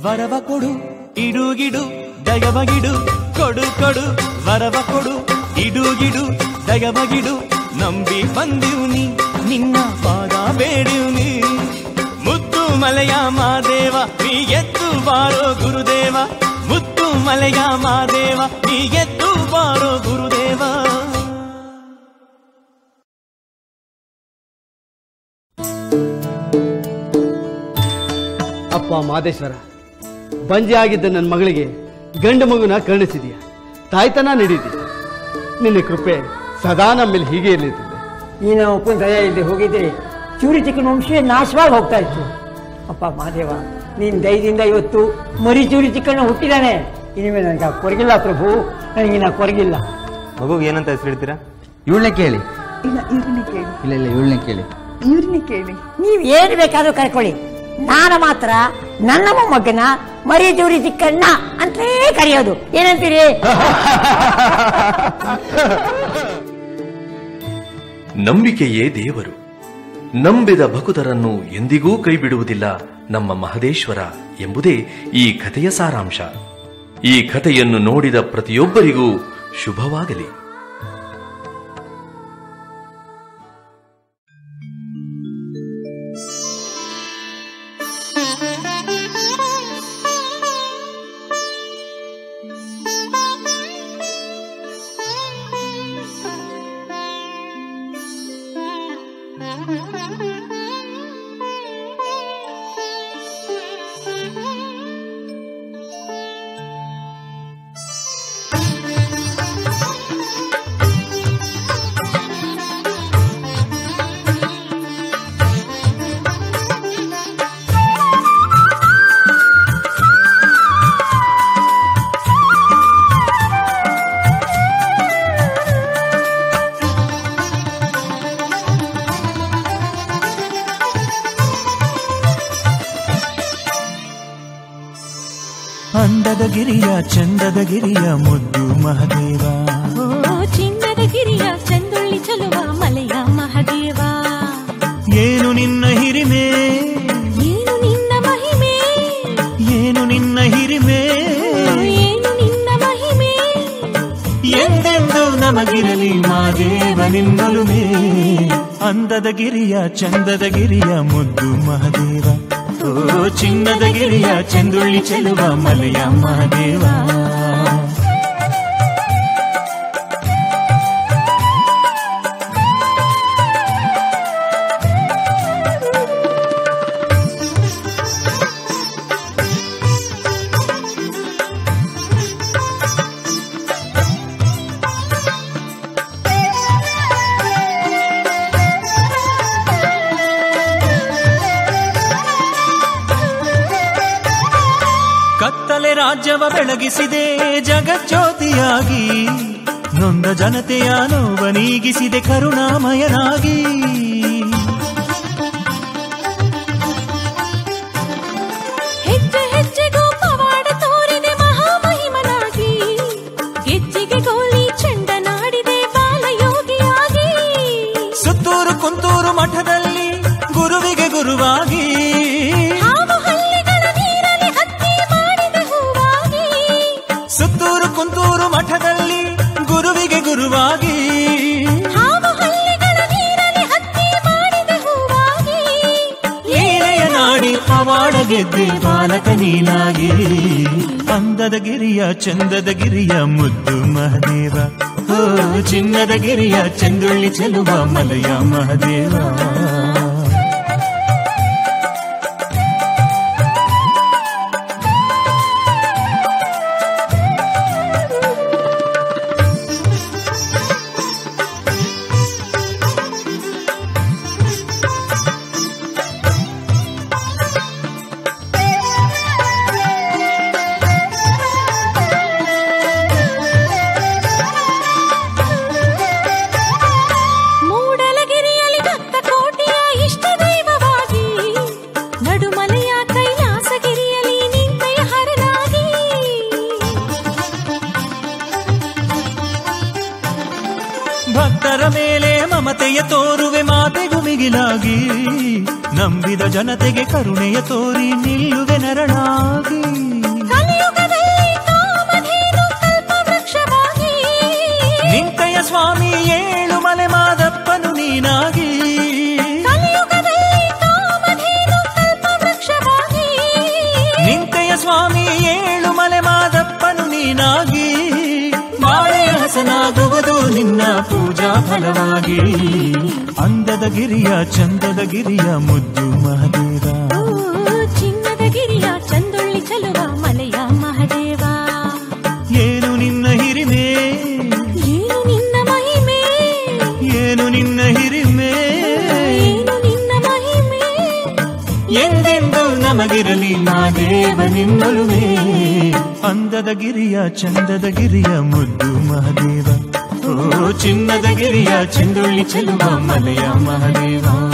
ವರವ ಕೊಡು ಇಡುಗಿಡು ದಯವಗಿಡು ಕೊಡು ಕೊಡು ವರವ ಕೊಡು ಇಡುಗಿಡು ದಯವಗಿಡು ನಂಬಿ ಬಂದಿವು ನೀ ನಿನ್ನ ಪಾದ ಬೇಡಿವು ನೀ ಮುದ್ದು ಮಲೆಯ ಮಾದೇವ ನೀ ಎದ್ದು ಬಾರೋ ಗುರುದೇವ ಮುದ್ದು ಮಲೆಯ ಮಾದೇವ ನೀ ಎದ್ದು ಬಾರೋ ಗುರುದೇವ ಅಪ್ಪ ಮಾದೇಶ್ವರ ಬಂಜೆ ಆಗಿದ್ದ ನನ್ನ ಮಗಳಿಗೆ ಗಂಡು ಮಗುನ ಕರುಣಿಸಿದೀಯ ತಾಯ್ತನ ನೀಡಿದೀಯ ನಿನ್ನ ಕೃಪೆ ಸದಾ ನಮ್ಮ ಮೇಲೆ ಹೀಗೆ ಇರಲಿದೆ ಈ ನಮ್ಮ ಅಪ್ಪನ ದಯ ಇಲ್ಲದೆ ಹೋಗಿದ್ರೆ ಚೂರಿ ಚಿಕ್ಕನ ವಂಶ ನಾಶವಾಗಿ ಹೋಗ್ತಾ ಇತ್ತು ಅಪ್ಪ ಮಹಾದೇವ ನಿನ್ನ ದಯದಿಂದ ಇವತ್ತು ಮರಿ ಚೂರಿ ಚಿಕ್ಕಣ್ಣ ಹುಟ್ಟಿದಾನೆ ಇನಿಮೆ ನನಗೆ ಆ ಕೊರಗಿಲ್ಲ ಪ್ರಭು ನನಗಿನ್ನ ಕೊರಗಿಲ್ಲ ಮಗುಗೆ ಏನಂತ ಹೆಸರಿಡ್ತೀರಾ ಇವಳನ್ನೇ ಕೇಳಿ ಇಲ್ಲ ಇವ್ರನ್ನೇ ಕೇಳಿ ಇಲ್ಲ ಇಲ್ಲ ಇವಳನ್ನೇ ಕೇಳಿ ಇವ್ರನ್ನೇ ಕೇಳಿ ನೀವು ಏನು ಬೇಕಾದ್ರೂ ಕರ್ಕೊಳ್ಳಿ ನಾನು ಮಾತ್ರ ನನ್ನ ಮೊಮ್ಮಗನ ಮರಿ ಚೂರಿ ಚಿಕ್ಕಣ್ಣ ಅಂತಲೇ ಕರೆಯೋದು ಏನಂತೀರಿ ನಂಬಿಕೆಯೇ ದೇವರು ನಂಬಿದ ಭಕುತರನ್ನು ಎಂದಿಗೂ ಕೈಬಿಡುವುದಿಲ್ಲ ನಮ್ಮ ಮಹದೇಶ್ವರ ಎಂಬುದೇ ಈ ಕಥೆಯ ಸಾರಾಂಶ ಈ ಕಥೆಯನ್ನು ನೋಡಿದ ಪ್ರತಿಯೊಬ್ಬರಿಗೂ ಶುಭವಾಗಲಿ ಅಂದದ ಗಿರಿಯ ಚಂದದ ಗಿರಿಯ ಮುದ್ದು ಮಹದೇವ ಓ ಚಿನ್ನದ ಗಿರಿಯ ಚಂದುಳ್ಳಿ ಚಲುವ ಮಲೆಯ ಮಹದೇವ ಏನು ನಿನ್ನ ಹಿರಿಮೆ ಏನು ನಿನ್ನ ಮಹಿಮೆ ಏನು ನಿನ್ನ ಹಿರಿಮೆ ಏನು ನಿನ್ನ ಮಹಿಮೆ ಎಂದೆಂದು ನಮಗಿರಲಿ ಮಾದೇವ ನಿನ್ನೊಲುಮೆ ಅಂದದ ಗಿರಿಯ ಚಂದದ ಗಿರಿಯ ಮುದ್ದು ಮಹದೇವ ಓ ಚಿನ್ನದ ಗಿರಿಯ ಚಂದುಳ್ಳಿ ಚೆಲುವ ಮಲೆಯ ಮಹದೇವ ಕತ್ತಲೆ ರಾಜ್ಯವ ಬೆಳಗಿಸಿದೆ ಜಗಜ್ಯೋತಿಯಾಗಿ ನೊಂದ ಜನತೆಯ ನೋವ ನೀಗಿಸಿದೆ ಕರುಣಾಮಯನಾಗಿ ಹೆಜ್ಜೆ ಹೆಜ್ಜೆಗೂ ಪವಾಡ ತೋರಿದೆ ಮಹಾಮಹಿಮನಾಗಿ ಗೆಜ್ಜೆಗೆ ಗೋಲಿ ಚೆಂಡನಾಡಿದೆ ಬಾಲಯೋಗಿಯಾಗಿ ಸುತ್ತೂರು ಕುಂತೂರು ಮಠದಲ್ಲಿ ಗುರುವಿಗೆ ಗುರುವಾಗಿ ಹಾವು ಹಲ್ಲಿಗಳ ನೀರಲ್ಲಿ ಹತ್ತಿ ಮಾಡಿದೆ ಹೂವಾಗಿ ಸುತ್ತೂರು ಕುಂತೂರು ಮಠದಲ್ಲಿ ಗುರುವಿಗೆ ಗುರುವಾಗಿ ಹಾವು ಹಲ್ಲಿಗಳ ನೀರಲ್ಲಿ ಹತ್ತಿ ಮಾಡಿದೆ ಹೂವಾಗಿ ಲೀಲೆಯ ನಾಡಿ ಪವಾಡ ಗೆದ್ದೆ ಬಾಲಕ ನೀನಾಗಿ ಅಂದದ ಗಿರಿಯ ಚಂದದ ಗಿರಿಯ ಮುದ್ದು ಮಹದೇವ ಓ ಚಿನ್ನದ ಗಿರಿಯ ಚಂದುಳ್ಳಿ ಚೆಲುವ ಮಲಯ ಮಹದೇವ ಮೂಡಲಗಿರಿಯಲ್ಲಿ ಭಕ್ತ ಕೋಟಿಯ ಇಷ್ಟ ದೈವವಾಗಿ ನಡುಮಲೆಯ ಕೈಲಾಸಗಿರಿಯಲ್ಲಿ ನಿಂತೆಯ ಹರನಾಗಿ ಭಕ್ತರ ಮೇಲೆ ಮಮತೆಯ ತೋರುವೆ ಮಾತೆಗುಮಿಗೆ ಮಿಗಿಲಾಗಿ ನಂಬಿದ ಜನತೆಗೆ ಕರುಣೆಯ ತೋರಿ ನಿಲ್ಲುವೆ ನರಳಾಗಿ ಕಲಿಯುಗದಲ್ಲಿ ಕಾಮಧೇನು ಕಲ್ಪವೃಕ್ಷವಾಗಿ ನಿಂತೆಯ ಸ್ವಾಮಿ ಏಳು ಮಲೆ ಮಾದಪ್ಪನು ನೀನಾಗಿ ಕಲಿಯುಗದಲ್ಲಿ ಕಾಮಧೇನು ಕಲ್ಪವೃಕ್ಷವಾಗಿ ನಿಂತೆಯ ಸ್ವಾಮಿ ಏಳು ಮಲೆ ಮಾದಪ್ಪನು ನೀನಾಗಿ ಬಾಳೆಯ ಹಸನಾಗುವುದು ನಿನ್ನ ಪೂಜಾ ಫಲವಾಗಿ ಅಂದದ ಗಿರಿಯ ಚಂದದ ಗಿರಿಯ ಮುದ್ದು ಮಹದೇವ ಓ, ಚಿನ್ನದ ಗಿರಿಯ ಚಂದೊಳ್ಳಿ ಚಲುವ ಮಲೆಯ ಮಹದೇವ ಏನು ನಿನ್ನ ಹಿರಿಮೆ ಏನು ನಿನ್ನ ಮಹಿಮೆ ಏನು ನಿನ್ನ ಹಿರಿಮೆ ಏನು ನಿನ್ನ ಮಹಿಮೆ ಎಂದೆಂದು ನಮಗಿರಲಿ ಮಾದೇವ ನಿನ್ನೊಲುಮೆ ಅಂದದ ಗಿರಿಯ ಚಂದದ ಗಿರಿಯ ಮುದ್ದು ಮಹದೇವ ಓ ಚಿನ್ನದ ಗಿರಿಯ ಚೆಂದುಳ್ಳಿ ಚೆಲುವ ಮಲೆಯ ಮಹದೇವ